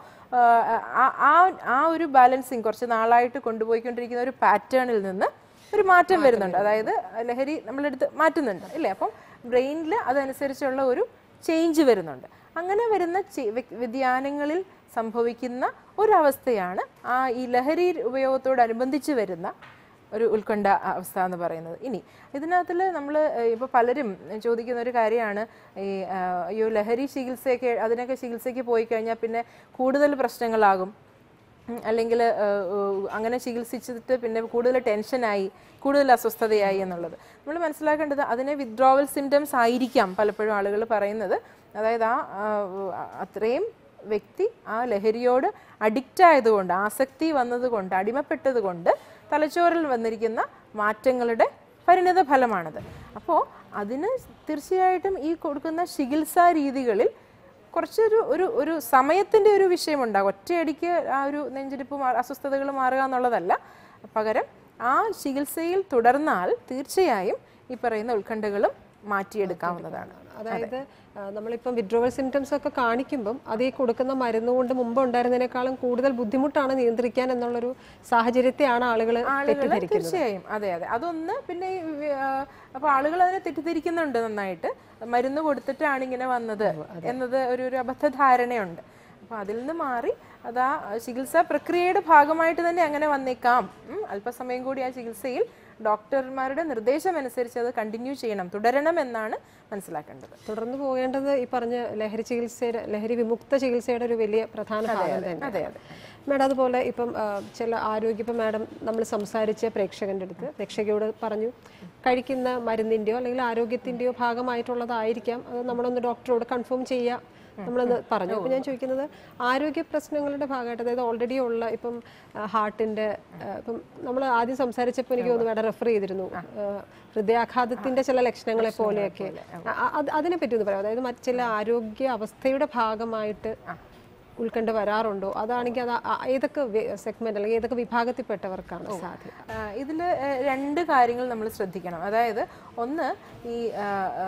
ആ ആ ഒരു ബാലൻസിങ് കുറച്ച് നാളായിട്ട് കൊണ്ടുപോയിക്കൊണ്ടിരിക്കുന്ന ഒരു പാറ്റേണിൽ നിന്ന് ഒരു മാറ്റം വരുന്നുണ്ട് അതായത് ലഹരി നമ്മളെടുത്ത് മാറ്റുന്നുണ്ട് ഇല്ലേ അപ്പം ബ്രെയിനിൽ അതനുസരിച്ചുള്ള ഒരു ചേഞ്ച് വരുന്നുണ്ട് അങ്ങനെ വരുന്ന ചെ- വ്യ- വ്യതിയാനങ്ങളിൽ സംഭവിക്കുന്ന ഒരവസ്ഥയാണ് ആ ഈ ലഹരി ഉപയോഗത്തോടനുബന്ധിച്ച് വരുന്ന ഒരു ഉത്കണ്ഠ അവസ്ഥ എന്ന് പറയുന്നത് ഇനി ഇതിനകത്തിൽ നമ്മൾ ഇപ്പോൾ പലരും ചോദിക്കുന്ന ഒരു കാര്യമാണ് ഈ ആ, അയ്യോ ലഹരി ചികിത്സയൊക്കെ അതിനൊക്കെ ചികിത്സയ്ക്ക് പോയി കഴിഞ്ഞാൽ പിന്നെ കൂടുതൽ പ്രശ്നങ്ങളാകും അല്ലെങ്കിൽ അങ്ങനെ ചികിത്സിച്ചിട്ട് പിന്നെ കൂടുതൽ ടെൻഷനായി കൂടുതൽ അസ്വസ്ഥതയായി എന്നുള്ളത് നമ്മൾ മനസ്സിലാക്കേണ്ടത് അതിനെ വിത്ഡ്രോവൽ സിംറ്റംസ് ആയിരിക്കാം പലപ്പോഴും ആളുകൾ പറയുന്നത് അതായത് ആ ആ, അത്രയും വ്യക്തി ആ ലഹരിയോട് അഡിക്റ്റ് ആയതുകൊണ്ട് ആസക്തി വന്നതുകൊണ്ട് അടിമപ്പെട്ടത് കൊണ്ട് തലച്ചോറിൽ വന്നിരിക്കുന്ന മാറ്റങ്ങളുടെ പരിണിത ഫലമാണത് അപ്പോൾ അതിന് തീർച്ചയായിട്ടും ഈ കൊടുക്കുന്ന ചികിത്സാ രീതികളിൽ കുറച്ചൊരു ഒരു ഒരു സമയത്തിൻ്റെ ഒരു വിഷയമുണ്ടാകും ഒറ്റയടിക്ക് ആ ഒരു നെഞ്ചിടിപ്പ് മാ- അസ്വസ്ഥതകൾ മാറുക എന്നുള്ളതല്ല പകരം ആ ചികിത്സയിൽ തുടർന്നാൽ തീർച്ചയായും ഈ പറയുന്ന ഉത്കണ്ഠകളും മാറ്റിയെടുക്കാവുന്നതാണ് അതായത് ആ, നമ്മളിപ്പം വിഡ്രോവൽ സിംറ്റംസ് ഒക്കെ കാണിക്കുമ്പം അത് ഈ കൊടുക്കുന്ന മരുന്ന് കൊണ്ട് മുമ്പ് ഉണ്ടായിരുന്നതിനേക്കാളും കൂടുതൽ ബുദ്ധിമുട്ടാണ് നിയന്ത്രിക്കാൻ എന്നുള്ളൊരു സാഹചര്യത്തെയാണ് ആളുകൾ തെറ്റിദ്ധരിക്കുന്നത് തീർച്ചയായും അതെ അതെ അതൊന്ന് പിന്നെ ഈ വി- ആ, അപ്പൊ ആളുകൾ അതിനെ തെറ്റിദ്ധരിക്കുന്നുണ്ട് നന്നായിട്ട് മരുന്ന് കൊടുത്തിട്ടാണ് ഇങ്ങനെ വന്നത് എന്നത് ഒരു ഒരു അബദ്ധധാരണയുണ്ട് അപ്പൊ അതിൽ നിന്ന് മാറി അത് ആ ചികിത്സാ പ്രക്രിയയുടെ ഭാഗമായിട്ട് തന്നെ അങ്ങനെ വന്നേക്കാം ഉം, അല്പസമയം കൂടി ആ ചികിത്സയിൽ ഡോക്ടർമാരുടെ നിർദ്ദേശം അനുസരിച്ച് അത് കണ്ടിന്യൂ ചെയ്യണം തുടരണം എന്നാണ് മനസ്സിലാക്കേണ്ടത് തുടർന്ന് പോകേണ്ടത് ഈ പറഞ്ഞ ലഹരി ചികിത്സയുടെ ലഹരി വിമുക്ത ചികിത്സയുടെ ഒരു വലിയ പ്രധാന ഭാഗം തന്നെ അതെ അതെ മാഡം അതുപോലെ ഇപ്പം ആ, ചില ആരോഗ്യ ഇപ്പം മാഡം നമ്മൾ സംസാരിച്ച പ്രേക്ഷകന്റെ അടുത്ത് പ്രേക്ഷകയോട് പറഞ്ഞു കഴിക്കുന്ന മരുന്നിന്റെയോ അല്ലെങ്കിൽ ആരോഗ്യത്തിന്റെയോ ഭാഗമായിട്ടുള്ളതായിരിക്കാം അത് നമ്മളൊന്ന് ഡോക്ടറോട് കൺഫേം ചെയ്യാം നമ്മളൊന്ന് പറഞ്ഞു അപ്പോൾ ഞാൻ ചോദിക്കുന്നത് ആരോഗ്യ പ്രശ്നങ്ങളുടെ ഭാഗമായിട്ട് അതായത് ഓൾറെഡി ഉള്ള ഇപ്പം ഹാർട്ടിന്റെ ഇപ്പം നമ്മൾ ആദ്യം സംസാരിച്ചപ്പോൾ എനിക്ക് തോന്നുന്നു മാഡം റെഫർ ചെയ്തിരുന്നു ആ, ഹൃദയാഘാതത്തിന്റെ ചില ലക്ഷണങ്ങളെ പോലെയൊക്കെ ആ, അത് അതിനെ പറ്റി ഒന്ന് പറയാം അതായത് മറ്റ് ചില ആരോഗ്യ അവസ്ഥയുടെ ഭാഗമായിട്ട് ഉത്കണ്ഠ വരാറുണ്ടോ അതാണെങ്കിൽ അത് ആ- ഏതൊക്കെ സെഗ്മെന്റ് അല്ലെങ്കിൽ ഏതൊക്കെ വിഭാഗത്തിൽപ്പെട്ടവർക്കാണ് സാധ്യത ഇതിൽ രണ്ട് കാര്യങ്ങൾ നമ്മൾ ശ്രദ്ധിക്കണം അതായത് ഒന്ന് ഈ ആ, ആ,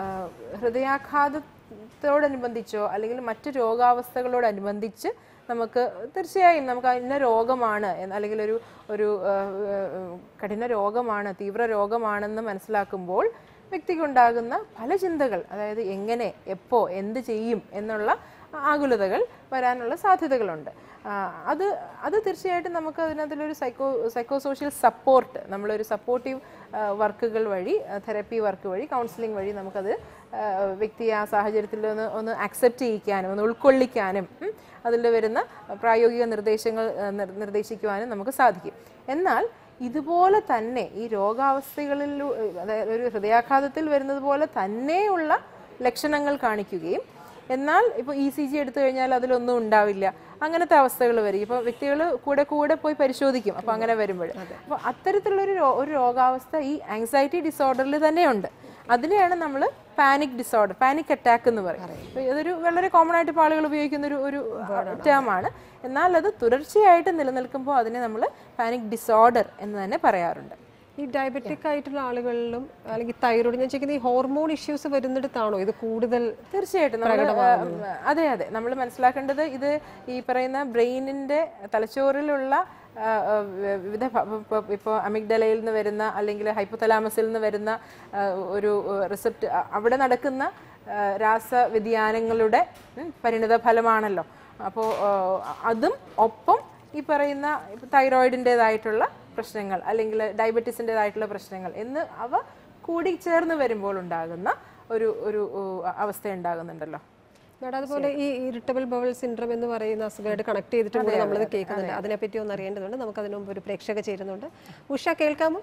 ഹൃദയാഘാതത്തോടനുബന്ധിച്ചോ അല്ലെങ്കിൽ മറ്റ് രോഗാവസ്ഥകളോടനുബന്ധിച്ച് നമുക്ക് തീർച്ചയായും നമുക്ക് ഇന്ന രോഗമാണ് എന്ന് അല്ലെങ്കിൽ ഒരു ഒരു ആ, ആ, കഠിന രോഗമാണ് തീവ്ര രോഗമാണെന്ന് മനസ്സിലാക്കുമ്പോൾ വ്യക്തിക്കുണ്ടാകുന്ന പല ചിന്തകൾ അതായത് എങ്ങനെ എപ്പോ എന്ത് ചെയ്യും എന്നുള്ള ആകുലതകൾ വരാനുള്ള സാധ്യതകളുണ്ട് ആ, അത് അത് തീർച്ചയായിട്ടും നമുക്ക് അതിനകത്തൊരു സൈക്കോ സൈക്കോ സോഷ്യൽ സപ്പോർട്ട് നമ്മളൊരു സപ്പോർട്ടീവ് വർക്കുകൾ വഴി തെറപ്പി വർക്ക് വഴി കൗൺസിലിംഗ് വഴി നമുക്കത് ആ, വ്യക്തിയെ ആ സാഹചര്യത്തിൽ ഒന്ന് ഒന്ന് അക്സെപ്റ്റ് ചെയ്യിക്കാനും ഒന്ന് ഉൾക്കൊള്ളിക്കാനും ഉം, അതിൽ വരുന്ന പ്രായോഗിക നിർദ്ദേശങ്ങൾ ആ, നിർ- നിർദ്ദേശിക്കുവാനും നമുക്ക് സാധിക്കും എന്നാൽ ഇതുപോലെ തന്നെ ഈ രോഗാവസ്ഥകളിൽ അതായത് ഒരു ഹൃദയാഘാതത്തിൽ വരുന്നത് പോലെ തന്നെയുള്ള ലക്ഷണങ്ങൾ കാണിക്കുകയും എന്നാൽ ഇപ്പോൾ ഇ സി ജി എടുത്തു കഴിഞ്ഞാൽ അതിലൊന്നും ഉണ്ടാവില്ല അങ്ങനത്തെ അവസ്ഥകൾ വരും ഇപ്പോൾ വ്യക്തികൾ കൂടെ കൂടെ പോയി പരിശോധിക്കും അപ്പോൾ അങ്ങനെ വരുമ്പോൾ അപ്പോൾ അത്തരത്തിലുള്ളൊരു രോ- ഒരു രോഗാവസ്ഥ ഈ ആങ്സൈറ്റി ഡിസോർഡറിൽ തന്നെയുണ്ട് അതിനെയാണ് നമ്മൾ പാനിക് ഡിസോർഡർ പാനിക് അറ്റാക്ക് എന്ന് പറയും അപ്പൊ ഇതൊരു വളരെ കോമൺ ആയിട്ട് ഇപ്പോൾ ആളുകൾ ഉപയോഗിക്കുന്ന ഒരു ഒരു ടേം ആണ് എന്നാൽ അത് തുടർച്ചയായിട്ട് നിലനിൽക്കുമ്പോൾ അതിനെ നമ്മൾ പാനിക് ഡിസോർഡർ എന്ന് തന്നെ പറയാറുണ്ട് ഈ ഡയബറ്റിക് ആയിട്ടുള്ള ആളുകളിലും അല്ലെങ്കിൽ തൈറോയ്ഡ് ഞാൻ ചോദിക്കുന്നത് ഈ ഹോർമോൺ ഇഷ്യൂസ് വരുന്നിടത്താണോ ഇത് കൂടുതൽ തീർച്ചയായിട്ടും നമ്മൾ അതെ അതെ നമ്മൾ മനസ്സിലാക്കേണ്ടത് ഇത് ഈ പറയുന്ന ബ്രെയിനിന്റെ തലച്ചോറിലുള്ള ആ, ആ, വി- വിവിധ ഇപ്പോൾ അമിഗ്ഡലയിൽ നിന്ന് വരുന്ന അല്ലെങ്കിൽ ഹൈപ്പോതലാമസിൽ നിന്ന് വരുന്ന ആ, ഒരു റിസപ്റ്റ് അവിടെ നടക്കുന്ന ആ, രാസവ്യതിയാനങ്ങളുടെ ഉം, പരിണിത ഫലമാണല്ലോ അപ്പോൾ അതും ഒപ്പം ഈ പറയുന്ന തൈറോയിഡിൻ്റെതായിട്ടുള്ള പ്രശ്നങ്ങൾ അല്ലെങ്കിൽ ഡയബറ്റീസിൻ്റെതായിട്ടുള്ള പ്രശ്നങ്ങൾ എന്ന് അവ കൂടി ചേർന്ന് വരുമ്പോൾ ഉണ്ടാകുന്ന ഒരു ഒരു ഉ, അവസ്ഥ ഉണ്ടാകുന്നുണ്ടല്ലോ മേഡം അതുപോലെ ഈ ഇറിറ്റബിൾ ബവൽ സിൻഡ്രം എന്ന് പറയുന്ന അസുഖമായിട്ട് കണക്ട് ചെയ്തിട്ടും കൂടെ നമ്മളത് കേൾക്കുന്നുണ്ട് അതിനെപ്പറ്റി ഒന്ന് അറിയേണ്ടതുണ്ട് നമുക്ക് അതിനു മുമ്പ് ഒരു പ്രേക്ഷക ചേരുന്നുണ്ട് ഉഷ കേൾക്കാമോ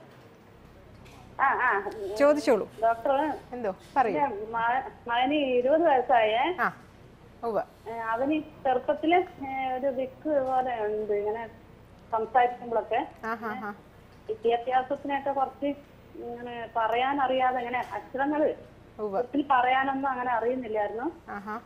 ആ ആ ചോദിച്ചോളൂ ഡോക്ടർ എന്തോ പറയൂ എന്റെ മ- മകന് ഇരുപത് വയസ്സായേ ആ ഉവ്വ ഏ, അവന് ചെറുപ്പത്തില് ഏ, ഒരു വിക്ക് പോലെ ഉണ്ട് ഇങ്ങനെ സംസാരിക്കുമ്പോഴൊക്കെ ആഹാ ഹാ വിദ്യാഭ്യാസത്തിനൊക്കെ കുറച്ച് ഇങ്ങനെ പറയാൻ അറിയാതെ ഇങ്ങനെ അക്ഷരങ്ങള് ഉവ്വ ഒത്തിരി പറയാനൊന്നും അങ്ങനെ അറിയുന്നില്ലായിരുന്നു ആഹാ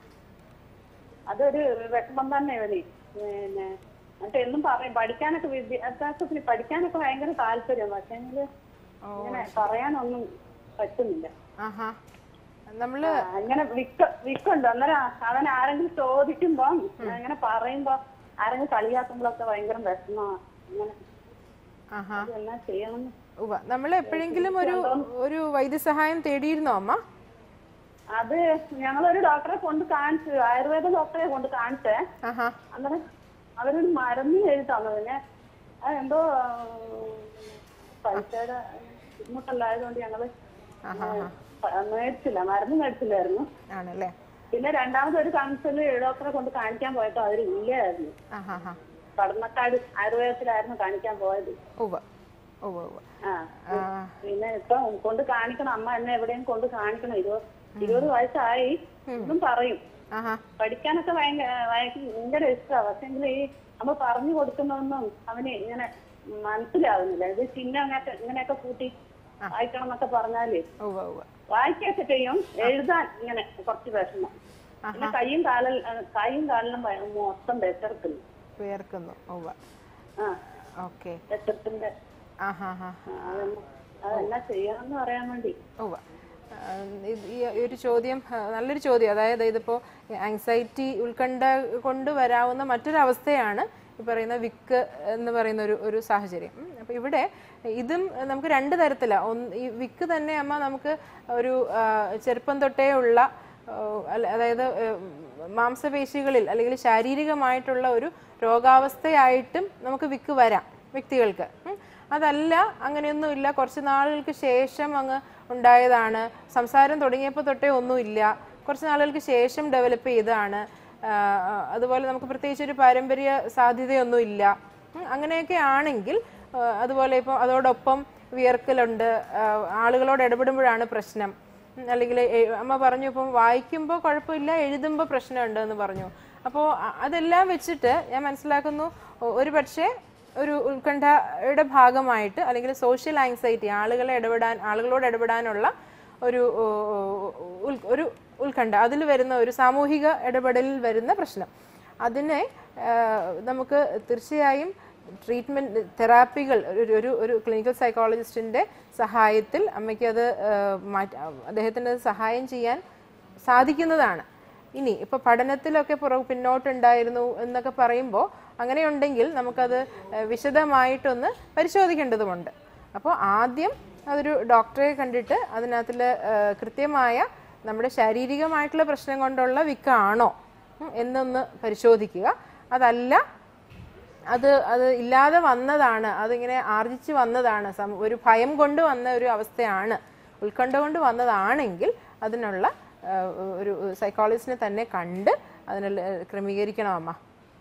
അതൊരു വിഷമം തന്നെ ഇവന് പിന്നെ എന്നിട്ട് എന്നും പറയും പഠിക്കാനൊക്കെ വിദ്യാഭ്യാസത്തിന് പഠിക്കാനൊക്കെ ഭയങ്കര താല്പര്യം പക്ഷേ ഇങ്ങനെ പറയാനൊന്നും പറ്റുന്നില്ല ആഹാ നമ്മള് ആ, അങ്ങനെ വിക്ക് വിക്കുണ്ട് അന്നേരം അവൻ ആരെങ്കിലും ചോദിക്കുമ്പോ അങ്ങനെ പറയുമ്പോ ആരെങ്കിലും കളിയാക്കുമ്പോഴൊക്കെ ഭയങ്കര വിഷമാ അങ്ങനെ ആഹാ ഇത് എന്നാ ചെയ്യണം ഉവ്വ നമ്മൾ എപ്പോഴെങ്കിലും ഒരു ഒരു വൈദ്യസഹായം തേടിയിരുന്നോ അമ്മ അത് ഞങ്ങളൊരു ഡോക്ടറെ കൊണ്ട് കാണിച്ചു ആയുർവേദ ഡോക്ടറെ കൊണ്ട് കാണിച്ചേ ആഹാ അന്നേരം അവരൊരു മരുന്ന് എഴുതി തന്നു പിന്നെ അതെന്തോ ഉം, പൈസയുടെ ബുദ്ധിമുട്ടല്ലായതുകൊണ്ട് ഞങ്ങള് പ- മേടിച്ചില്ല മരുന്ന് മേടിച്ചില്ലായിരുന്നു ആണല്ലേ പിന്നെ രണ്ടാമത് ഒരു കൗൺസില് ഡോക്ടറെ കൊണ്ട് കാണിക്കാൻ പോയപ്പോ അവര് ഇല്ലായിരുന്നു ആഹാ ഹാ കടന്നക്കാട് ആയുർവേദത്തിലായിരുന്നു കാണിക്കാൻ പോയത് ഉവ്വ ഉവ്വ ഉവ്വ ആ ആ, പിന്നെ ഇപ്പൊ കൊണ്ട് കാണിക്കണം അമ്മ എന്നെ എവിടെയും കൊണ്ട് കാണിക്കണം ഇരുപത് ഇരുപത് വയസ്സായി എന്നും പറയും ആഹാ പഠിക്കാനൊക്കെ ഭയങ്കര ഭയങ്കര ഇഷ്ടമാണ് പക്ഷെങ്കിൽ ഈ നമ്മൾ പറഞ്ഞു കൊടുക്കുന്നതൊന്നും അവന് ഇങ്ങനെ മനസ്സിലാവുന്നില്ല ഇത് ചിഹ്നം അങ്ങനത്തെ ഇങ്ങനെയൊക്കെ കൂട്ടി വായിക്കണം എന്നൊക്കെ പറഞ്ഞാല് ഉവ്വ ഉവ്വ വായിക്കൊക്കെ ചെയ്യും എഴുതാൻ ഇങ്ങനെ കുറച്ച് വിഷമം പിന്നെ കൈയും കാലൽ കൈയും കാലിലും ഭയ- മൊത്തം വെച്ചെടുക്കുന്നു വിയർക്കുന്നു ഉവ്വ ആ ഓക്കെ വെച്ചെടുത്തിന്റെ ആഹാ ഹാ അതെന്നാ അതെന്നാ ചെയ്യണമെന്ന് പറയാൻ വേണ്ടി ഉവ്വ ആ, ഇത് ഈ ഒരു ചോദ്യം ആ, നല്ലൊരു ചോദ്യം അതായത് ഇതിപ്പോൾ ആങ്സൈറ്റി ഉത്കണ്ഠ കൊണ്ട് വരാവുന്ന മറ്റൊരവസ്ഥയാണ് ഈ പറയുന്ന വിക്ക് എന്ന് പറയുന്ന ഒരു ഒരു സാഹചര്യം ഉം. അപ്പോൾ ഇവിടെ ഇതും നമുക്ക് രണ്ട് തരത്തിലാണ് ഒന്ന് ഈ വിക്ക് തന്നെ അമ്മ നമുക്ക് ഒരു ആ, ചെറുപ്പം തൊട്ടേ ഉള്ള ആ, അല്ല- അതായത് ഏ, മാംസപേശികളിൽ അല്ലെങ്കിൽ ശാരീരികമായിട്ടുള്ള ഒരു രോഗാവസ്ഥയായിട്ടും നമുക്ക് വിക്ക് വരാം വ്യക്തികൾക്ക് ഉം. അതല്ല അങ്ങനെയൊന്നുമില്ല കുറച്ച് നാളുകൾക്ക് ശേഷം അങ്ങ് ഉണ്ടായതാണ് സംസാരം തുടങ്ങിയപ്പോൾ തൊട്ടേ ഒന്നുമില്ല കുറച്ച് നാളുകൾക്ക് ശേഷം ഡെവലപ്പ് ചെയ്തതാണ് ആ, ആ, അതുപോലെ നമുക്ക് പ്രത്യേകിച്ച് ഒരു പാരമ്പര്യ സാധ്യതയൊന്നുമില്ല ഉം. അങ്ങനെയൊക്കെ ആണെങ്കിൽ ആ, അതുപോലെ ഇപ്പോൾ അതോടൊപ്പം വിയർക്കലുണ്ട് ആ, ആളുകളോട് ഇടപെടുമ്പോഴാണ് പ്രശ്നം ഉം, അല്ലെങ്കിൽ എ- അമ്മ പറഞ്ഞു ഇപ്പം വായിക്കുമ്പോൾ കുഴപ്പമില്ല എഴുതുമ്പോൾ പ്രശ്നമുണ്ട് എന്ന് പറഞ്ഞു അപ്പോൾ അതെല്ലാം വെച്ചിട്ട് ഞാൻ മനസ്സിലാക്കുന്നു ഒ- ഒരു പക്ഷേ ഒരു ഉത്കണ്ഠയുടെ ഭാഗമായിട്ട് അല്ലെങ്കിൽ സോഷ്യൽ ആങ്സൈറ്റി ആളുകളെ ഇടപെടാൻ ആളുകളോട് ഇടപെടാനുള്ള ഒരു ഓ, ഉൽ- ഒരു ഉത്കണ്ഠ അതിൽ വരുന്ന ഒരു സാമൂഹിക ഇടപെടലിൽ വരുന്ന പ്രശ്നം അതിനെ ആ, നമുക്ക് തീർച്ചയായും ട്രീറ്റ്മെൻറ്റ് തെറാപ്പികൾ ഒരു ഒരു ഒരു ക്ലിനിക്കൽ സൈക്കോളജിസ്റ്റിൻ്റെ സഹായത്തിൽ അമ്മയ്ക്ക് അത് മാറ്റ അദ്ദേഹത്തിന് അത് സഹായം ചെയ്യാൻ സാധിക്കുന്നതാണ് ഇനി ഇപ്പോൾ പഠനത്തിലൊക്കെ പുറ പിന്നോട്ടുണ്ടായിരുന്നു എന്നൊക്കെ പറയുമ്പോൾ അങ്ങനെയുണ്ടെങ്കിൽ നമുക്കത് ഏഹ്, വിശദമായിട്ടൊന്ന് പരിശോധിക്കേണ്ടതുമുണ്ട് അപ്പോൾ ആദ്യം അതൊരു ഡോക്ടറെ കണ്ടിട്ട് അതിനകത്തിൽ കൃത്യമായ നമ്മുടെ ശാരീരികമായിട്ടുള്ള പ്രശ്നം കൊണ്ടുള്ള വിക്കാണോ ഉം, എന്നൊന്ന് പരിശോധിക്കുക അതല്ല അത് അത് ഇല്ലാതെ വന്നതാണ് അതിങ്ങനെ ആർജിച്ച് വന്നതാണ് സം- ഒരു ഭയം കൊണ്ട് വന്ന ഒരു അവസ്ഥയാണ് ഉത്കണ്ഠ കൊണ്ട് വന്നതാണെങ്കിൽ അതിനുള്ള ആ, ഒരു സൈക്കോളജിസ്റ്റിനെ തന്നെ കണ്ട് അതിനുള്ള ക്രമീകരിക്കണം അമ്മ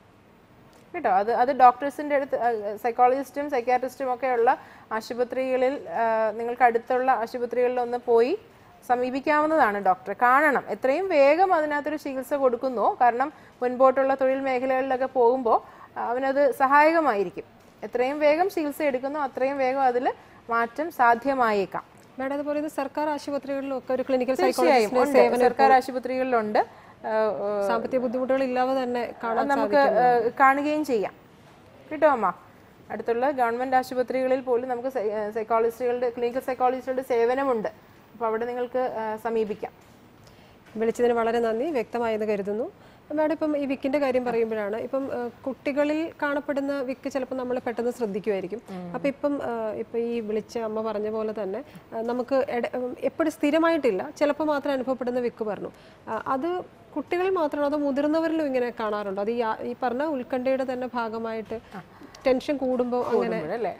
കേട്ടോ അത് അത് ഡോക്ടേഴ്സിൻ്റെ അടുത്ത് സൈക്കോളജിസ്റ്റും സൈക്യാട്രിസ്റ്റും ഒക്കെ ഉള്ള ആശുപത്രികളിൽ ആ, നിങ്ങൾക്ക് അടുത്തുള്ള ആശുപത്രികളിൽ ഒന്ന് പോയി സമീപിക്കാവുന്നതാണ് ഡോക്ടറെ കാണണം എത്രയും വേഗം അതിനകത്തൊരു ചികിത്സ കൊടുക്കുന്നു കാരണം മുൻപോട്ടുള്ള തൊഴിൽ മേഖലകളിലൊക്കെ പോകുമ്പോൾ അവനത് സഹായകമായിരിക്കും എത്രയും വേഗം ചികിത്സ എടുക്കുന്നു അത്രയും വേഗം അതിൽ മാറ്റം സാധ്യമായേക്കാം മാഡം അതുപോലെ ഇത് സർക്കാർ ആശുപത്രികളിലും ഒക്കെ ഒരു ക്ലിനിക്കൽ തീർച്ചയായും സൈക്കോളജിസ്റ്റിന്റെ ഉണ്ട്. സർക്കാർ ആശുപത്രികളിലുണ്ട് ആ, ആ, സാമ്പത്തിക ബുദ്ധിമുട്ടുകൾ ഇല്ലാതെ തന്നെ കാണാൻ നമുക്ക് ഏഹ്, കാണുകയും ചെയ്യാം കേട്ടോ അമ്മ അടുത്തുള്ള ഗവൺമെന്റ് ആശുപത്രികളിൽ പോലും നമുക്ക് സൈ- ഏഹ്, സൈക്കോളജിസ്റ്റുകളുടെ ക്ലിനിക്കൽ സൈക്കോളജിസ്റ്റുകളുടെ സേവനമുണ്ട് അപ്പോൾ അവിടെ നിങ്ങൾക്ക് ഏഹ്, സമീപിക്കാം വിളിച്ചതിന് വളരെ നന്ദി വ്യക്തമായെന്ന് കരുതുന്നു മാഡം ഇപ്പം ഈ വിക്കിന്റെ കാര്യം പറയുമ്പോഴാണ് ഇപ്പം ആ, കുട്ടികളിൽ കാണപ്പെടുന്ന വിക്ക് ചിലപ്പോൾ നമ്മൾ പെട്ടെന്ന് ശ്രദ്ധിക്കുമായിരിക്കും അപ്പം ഇപ്പം ആ, ഇപ്പം ഈ വിളിച്ച അമ്മ പറഞ്ഞ പോലെ തന്നെ ആ, നമുക്ക് എപ്പോഴും സ്ഥിരമായിട്ടില്ല ചിലപ്പോൾ മാത്രം അനുഭവപ്പെടുന്ന വിക്ക് പറഞ്ഞു ആ, അത് കുട്ടികളിൽ മാത്രമാണോ അതോ മുതിർന്നവരിലും ഇങ്ങനെ കാണാറുണ്ടോ അത് ഈ ആ- ഈ പറഞ്ഞ ഉത്കണ്ഠയുടെ തന്നെ ഭാഗമായിട്ട് ടെൻഷൻ കൂടുമ്പോൾ അങ്ങനെ അല്ലേ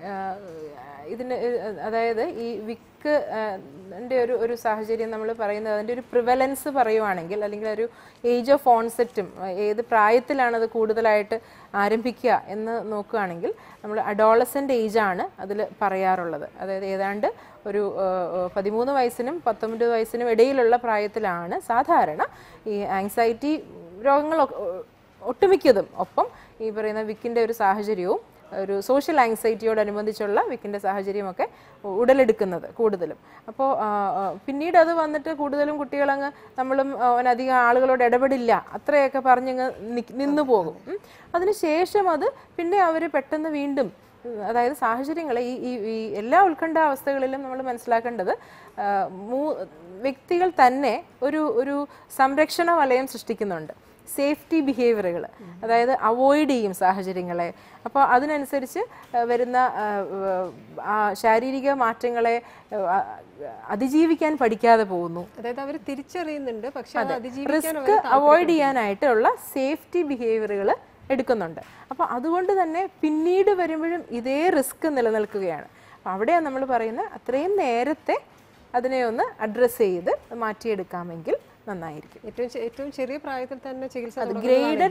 ഇതിന് ഏഹ്, അതായത് ഈ വിക്ക് ന്റെ ഒരു ഒരു സാഹചര്യം നമ്മൾ പറയുന്നത് അതിൻ്റെ ഒരു പ്രിവലൻസ് പറയുവാണെങ്കിൽ അല്ലെങ്കിൽ ഒരു ഏജ് ഓഫ് ഓൺസെറ്റും ഏത് പ്രായത്തിലാണ് അത് കൂടുതലായിട്ട് ആരംഭിക്കുക എന്ന് നോക്കുകയാണെങ്കിൽ നമ്മൾ അഡോളസൻ്റ് ഏജാണ് അതിൽ പറയാറുള്ളത് അതായത് ഏതാണ്ട് ഒരു ഏഹ്, ഏഹ്, പതിമൂന്ന് വയസ്സിനും പത്തൊമ്പത് വയസ്സിനും ഇടയിലുള്ള പ്രായത്തിലാണ് സാധാരണ ഈ ആങ്സൈറ്റി രോഗങ്ങൾ ഒ- ഒട്ടുമിക്കതും ഒപ്പം ഈ പറയുന്ന വിക്കിൻ്റെ ഒരു സാഹചര്യവും ഒരു സോഷ്യൽ ആങ്സൈറ്റിയോടനുബന്ധിച്ചുള്ള വിക്കിൻ്റെ സാഹചര്യമൊക്കെ ഉടലെടുക്കുന്നത് കൂടുതലും അപ്പോൾ പിന്നീട് അത് വന്നിട്ട് കൂടുതലും കുട്ടികളങ്ങ് നമ്മളും ആ, അധികം ആളുകളോട് ഇടപെടില്ല അത്രയൊക്കെ പറഞ്ഞങ്ങ് നി- നിന്നു പോകും ഉം. അതിനുശേഷം അത് പിന്നെ അവർ പെട്ടെന്ന് വീണ്ടും ഉം, അതായത് സാഹചര്യങ്ങളെ ഈ ഈ ഈ എല്ലാ ഉത്കണ്ഠ അവസ്ഥകളിലും നമ്മൾ മനസ്സിലാക്കേണ്ടത് ആ, മൂ- വ്യക്തികൾ തന്നെ ഒരു ഒരു സംരക്ഷണ വലയം സൃഷ്ടിക്കുന്നുണ്ട് സേഫ്റ്റി ബിഹേവിയറുകൾ അതായത് അവോയ്ഡ് ചെയ്യും സാഹചര്യങ്ങളെ അപ്പോൾ അതിനനുസരിച്ച് ആ, വരുന്ന ആ, ആ, ശാരീരിക മാറ്റങ്ങളെ ആ, അതിജീവിക്കാൻ പഠിക്കാതെ പോകുന്നു അതായത് അവർ തിരിച്ചറിയുന്നുണ്ട് പക്ഷെ അത് അതിജീവിക്കാൻ റിസ്ക് അവോയ്ഡ് ചെയ്യാനായിട്ടുള്ള സേഫ്റ്റി ബിഹേവിയറുകൾ എടുക്കുന്നുണ്ട് അപ്പോൾ അതുകൊണ്ട് തന്നെ പിന്നീട് വരുമ്പോഴും ഇതേ റിസ്ക് നിലനിൽക്കുകയാണ് അപ്പോൾ അവിടെയാണ് നമ്മൾ പറയുന്നത് അത്രയും നേരത്തെ അതിനെ ഒന്ന് അഡ്രസ്സ് ചെയ്ത് മാറ്റിയെടുക്കാമെങ്കിൽ നന്നായിരിക്കും ഏറ്റവും ചെ- ഏറ്റവും ചെറിയ പ്രായത്തിൽ തന്നെ ചികിത്സ തുടങ്ങുന്നതാണ്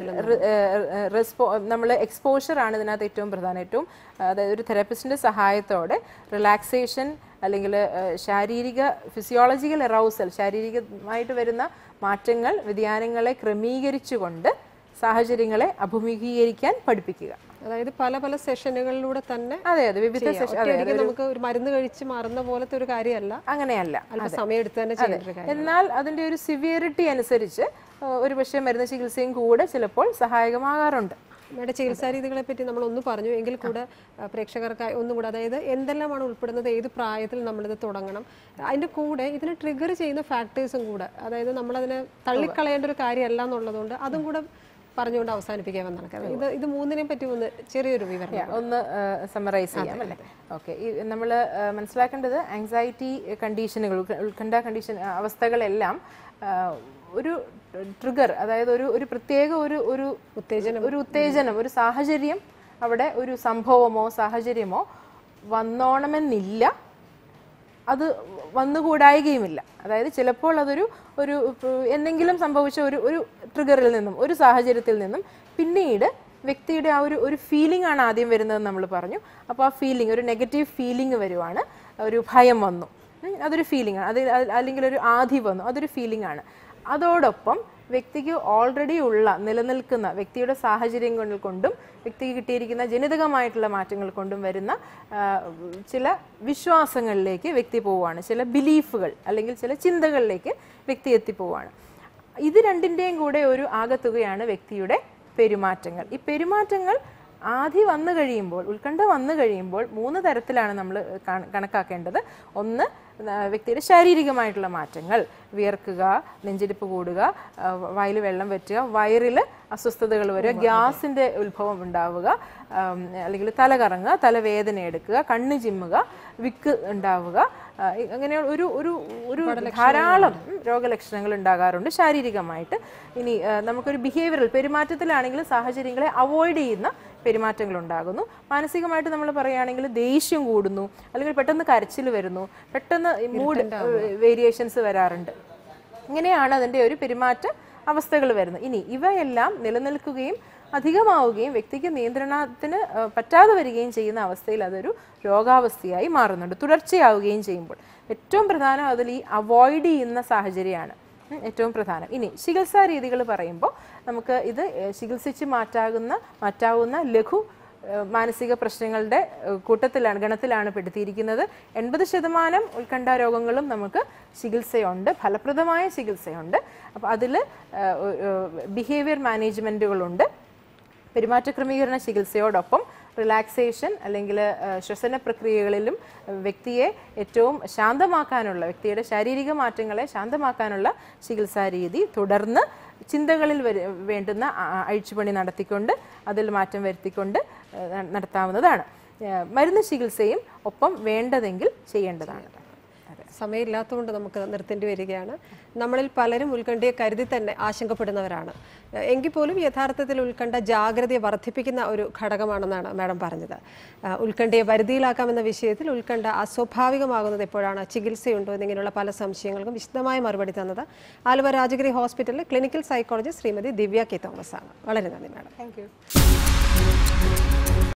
ഗ്രേഡഡ് റെസ്പോ നമ്മൾ എക്സ്പോഷർ ആണ് ഇതിനകത്ത് ഏറ്റവും പ്രധാനം ഏറ്റവും അതായത് ഒരു തെറാപ്പിസ്റ്റിന്റെ സഹായത്തോടെ റിലാക്സേഷൻ അല്ലെങ്കിൽ ശാരീരിക ഫിസിയോളജിക്കൽ എറൗസൽ ശാരീരികമായിട്ട് വരുന്ന മാറ്റങ്ങൾ വ്യതിയാനങ്ങളെ ക്രമീകരിച്ചുകൊണ്ട് സാഹചര്യങ്ങളെ അഭിമുഖീകരിക്കാൻ പഠിപ്പിക്കുക അതായത് പല പല സെഷനുകളിലൂടെ തന്നെ അതെ അതെ വിവിധ ചെയ്യാം. സെഷൻ അതെ ഒറ്റയടിക്ക് നമുക്ക് ഒരു മരുന്ന് കഴിച്ച് മാറുന്ന പോലത്തെ ഒരു കാര്യമല്ല അങ്ങനെയല്ല അല്പം സമയം എടുത്ത് തന്നെ ചെയ്യേണ്ട ഒരു കാര്യം എന്നാൽ അതിന്റെ ഒരു സിവിയറിറ്റി അനുസരിച്ച് ഒരു പക്ഷേ മരുന്ന് ചികിത്സയും കൂടെ ചിലപ്പോൾ സഹായകമാകാറുണ്ട് നമ്മുടെ ചികിത്സാ രീതികളെ പറ്റി നമ്മൾ ഒന്ന് പറഞ്ഞു എങ്കിൽ കൂടെ ആ, പ്രേക്ഷകർക്കായി ഒന്നും കൂടെ അതായത് എന്തെല്ലാമാണ് ഉൾപ്പെടുന്നത് ഏത് പ്രായത്തിൽ നമ്മളിത് തുടങ്ങണം അതിന്റെ കൂടെ ഇതിനെ ട്രിഗർ ചെയ്യുന്ന ഫാക്ടേഴ്സും കൂടെ അതായത് നമ്മളതിനെ തള്ളിക്കളയേണ്ട ഒരു കാര്യമല്ല എന്നുള്ളതുകൊണ്ട് അതും കൂടെ പറഞ്ഞുകൊണ്ട് അവസാനിപ്പിക്കാമെന്നാണ് കാരണം ഇത് ഇത് മൂന്നിനെയും പറ്റി ഒന്ന് ചെറിയൊരു വിവരണം ഒന്ന് സമ്മറൈസ് ചെയ്യാം അല്ലേ ഓക്കെ ഈ നമ്മൾ മനസ്സിലാക്കേണ്ടത് ആങ്സൈറ്റി കണ്ടീഷനുകൾ ഉത്കണ്ഠ കണ്ടീഷൻ അവസ്ഥകളെല്ലാം ആ, ഒരു ട്രിഗർ അതായത് ഒരു ഒരു പ്രത്യേക ഒരു ഒരു ഉത്തേജനം ഒരു ഉത്തേജനം ഒരു സാഹചര്യം അവിടെ ഒരു സംഭവമോ സാഹചര്യമോ വന്നോണമെന്നില്ല അത് വന്നുകൂടായികയുമില്ല അതായത് ചിലപ്പോൾ അതൊരു ഒരു ഇപ്പൊ എന്തെങ്കിലും സംഭവിച്ച ഒരു ഒരു ട്രിഗറിൽ നിന്നും ഒരു സാഹചര്യത്തിൽ നിന്നും പിന്നീട് വ്യക്തിയുടെ ആ ഒരു ഒരു ഫീലിംഗ് ആണ് ആദ്യം വരുന്നത് നമ്മൾ പറഞ്ഞു അപ്പോൾ ആ ഫീലിംഗ് ഒരു നെഗറ്റീവ് ഫീലിംഗ് വരുവാണ് ഒരു ഭയം വന്നു ഉം, അതൊരു ഫീലിംഗ് ആണ് അത് അത് അല്ലെങ്കിൽ ഒരു ആധി വന്നു അതൊരു ഫീലിംഗ് ആണ് അതോടൊപ്പം വ്യക്തിക്ക് ഓൾറെഡി ഉള്ള നിലനിൽക്കുന്ന വ്യക്തിയുടെ സാഹചര്യങ്ങൾ കൊണ്ടും വ്യക്തിക്ക് കിട്ടിയിരിക്കുന്ന ജനിതകമായിട്ടുള്ള മാറ്റങ്ങൾ കൊണ്ടും വരുന്ന ആ, ചില വിശ്വാസങ്ങളിലേക്ക് വ്യക്തി പോവുകയാണ് ചില ബിലീഫുകൾ അല്ലെങ്കിൽ ചില ചിന്തകളിലേക്ക് വ്യക്തി എത്തിപ്പോവാണ് ഇത് രണ്ടിൻ്റെയും കൂടെ ഒരു ആകത്തുകയാണ് വ്യക്തിയുടെ പെരുമാറ്റങ്ങൾ ഈ പെരുമാറ്റങ്ങൾ ആധി വന്നു കഴിയുമ്പോൾ ഉത്കണ്ഠ വന്നു കഴിയുമ്പോൾ മൂന്ന് തരത്തിലാണ് നമ്മൾ കണക്കാക്കേണ്ടത് ഒന്ന് ആ, വ്യക്തിയുടെ ശാരീരികമായിട്ടുള്ള മാറ്റങ്ങൾ വിയർക്കുക നെഞ്ചിടിപ്പ് കൂടുക വായിൽ വെള്ളം വറ്റുക വയറിൽ അസ്വസ്ഥതകൾ വരിക ഗ്യാസിൻ്റെ ഉത്ഭവം ഉണ്ടാവുക ആം, അല്ലെങ്കിൽ തല കറങ്ങുക തലവേദന എടുക്കുക കണ്ണ് ചിമ്മുക വിക്ക് ഉണ്ടാവുക ആ, ഇ- അങ്ങനെ ഒരു ഒരു ഒരു ധാരാളം ഉം, രോഗലക്ഷണങ്ങൾ ഉണ്ടാകാറുണ്ട് ശാരീരികമായിട്ട് ഇനി ആ, നമുക്കൊരു ബിഹേവിയറൽ പെരുമാറ്റത്തിലാണെങ്കിലും സാഹചര്യങ്ങളെ അവോയ്ഡ് ചെയ്യുന്ന പെരുമാറ്റങ്ങൾ ഉണ്ടാകുന്നു മാനസികമായിട്ട് നമ്മൾ പറയുകയാണെങ്കിൽ ദേഷ്യം കൂടുന്നു അല്ലെങ്കിൽ പെട്ടെന്ന് കരച്ചിൽ വരുന്നു പെട്ടെന്ന് മൂഡ് വേരിയേഷൻസ് വരാറുണ്ട് ഇങ്ങനെയാണ് അതിൻ്റെ ഒരു പെരുമാറ്റ അവസ്ഥകൾ വരുന്നത് ഇനി ഇവയെല്ലാം നിലനിൽക്കുകയും അധികമാവുകയും വ്യക്തിക്ക് നിയന്ത്രണത്തിന് ആ, പറ്റാതെ വരികയും ചെയ്യുന്ന അവസ്ഥയിൽ അതൊരു രോഗാവസ്ഥയായി മാറുന്നുണ്ട് തുടർച്ചയാവുകയും ചെയ്യുമ്പോൾ ഏറ്റവും പ്രധാനം അതിൽ ഈ അവോയ്ഡ് ചെയ്യുന്ന സാഹചര്യമാണ് ഉം, ഏറ്റവും പ്രധാനം ഇനി ചികിത്സാ രീതികൾ പറയുമ്പോൾ നമുക്ക് ഇത് ഏഹ്, ചികിത്സിച്ച് മാറ്റാകുന്ന മാറ്റാവുന്ന ലഘു ഏഹ് മാനസിക പ്രശ്നങ്ങളുടെ ഏഹ് കൂട്ടത്തിലാണ് ഗണത്തിലാണ് പെടുത്തിയിരിക്കുന്നത് എൺപത് ശതമാനം ഉത്കണ്ഠ രോഗങ്ങളും നമുക്ക് ചികിത്സയുണ്ട് ഫലപ്രദമായ ചികിത്സയുണ്ട് അപ്പോൾ അതിൽ ബിഹേവിയർ മാനേജ്മെൻറ്റുകളുണ്ട് പെരുമാറ്റ ക്രമീകരണ ചികിത്സയോടൊപ്പം റിലാക്സേഷൻ അല്ലെങ്കിൽ ഏഹ്, ശ്വസന പ്രക്രിയകളിലും ഏഹ്, വ്യക്തിയെ ഏറ്റവും ശാന്തമാക്കാനുള്ള വ്യക്തിയുടെ ശാരീരിക മാറ്റങ്ങളെ ശാന്തമാക്കാനുള്ള ചികിത്സാ രീതി തുടർന്ന് ചിന്തകളിൽ വരു വേണ്ടുന്ന ആ- ആ അഴിച്ചുപണി നടത്തിക്കൊണ്ട് അതിൽ മാറ്റം വരുത്തിക്കൊണ്ട് ഏഹ്, ന- നടത്താവുന്നതാണ് ഏഹ്, മരുന്ന് ചികിത്സയും ഒപ്പം വേണ്ടതെങ്കിൽ ചെയ്യേണ്ടതാണ് സമയമില്ലാത്തതുകൊണ്ട് നമുക്ക് നിർത്തേണ്ടി വരികയാണ് നമ്മളിൽ പലരും ഉത്കണ്ഠയെ കരുതി തന്നെ ആശങ്കപ്പെടുന്നവരാണ് എ- എങ്കിൽ പോലും യഥാർത്ഥത്തിൽ ഉത്കണ്ഠ ജാഗ്രതയെ വർദ്ധിപ്പിക്കുന്ന ഒരു ഘടകമാണെന്നാണ് മാഡം പറഞ്ഞത് ആ, ഉത്കണ്ഠയെ വരുതിയിലാക്കാമെന്ന വിഷയത്തിൽ ഉത്കണ്ഠ അസ്വാഭാവികമാകുന്നത് എപ്പോഴാണ് ചികിത്സയുണ്ടോ എന്നിങ്ങനെയുള്ള പല സംശയങ്ങൾക്കും വിശദമായ മറുപടി തന്നത് ആലുവ രാജഗിരി ഹോസ്പിറ്റലിലെ clinical psychologist Shrimati Divya K Thomas ആണ് വളരെ നന്ദി മാഡം താങ്ക് യു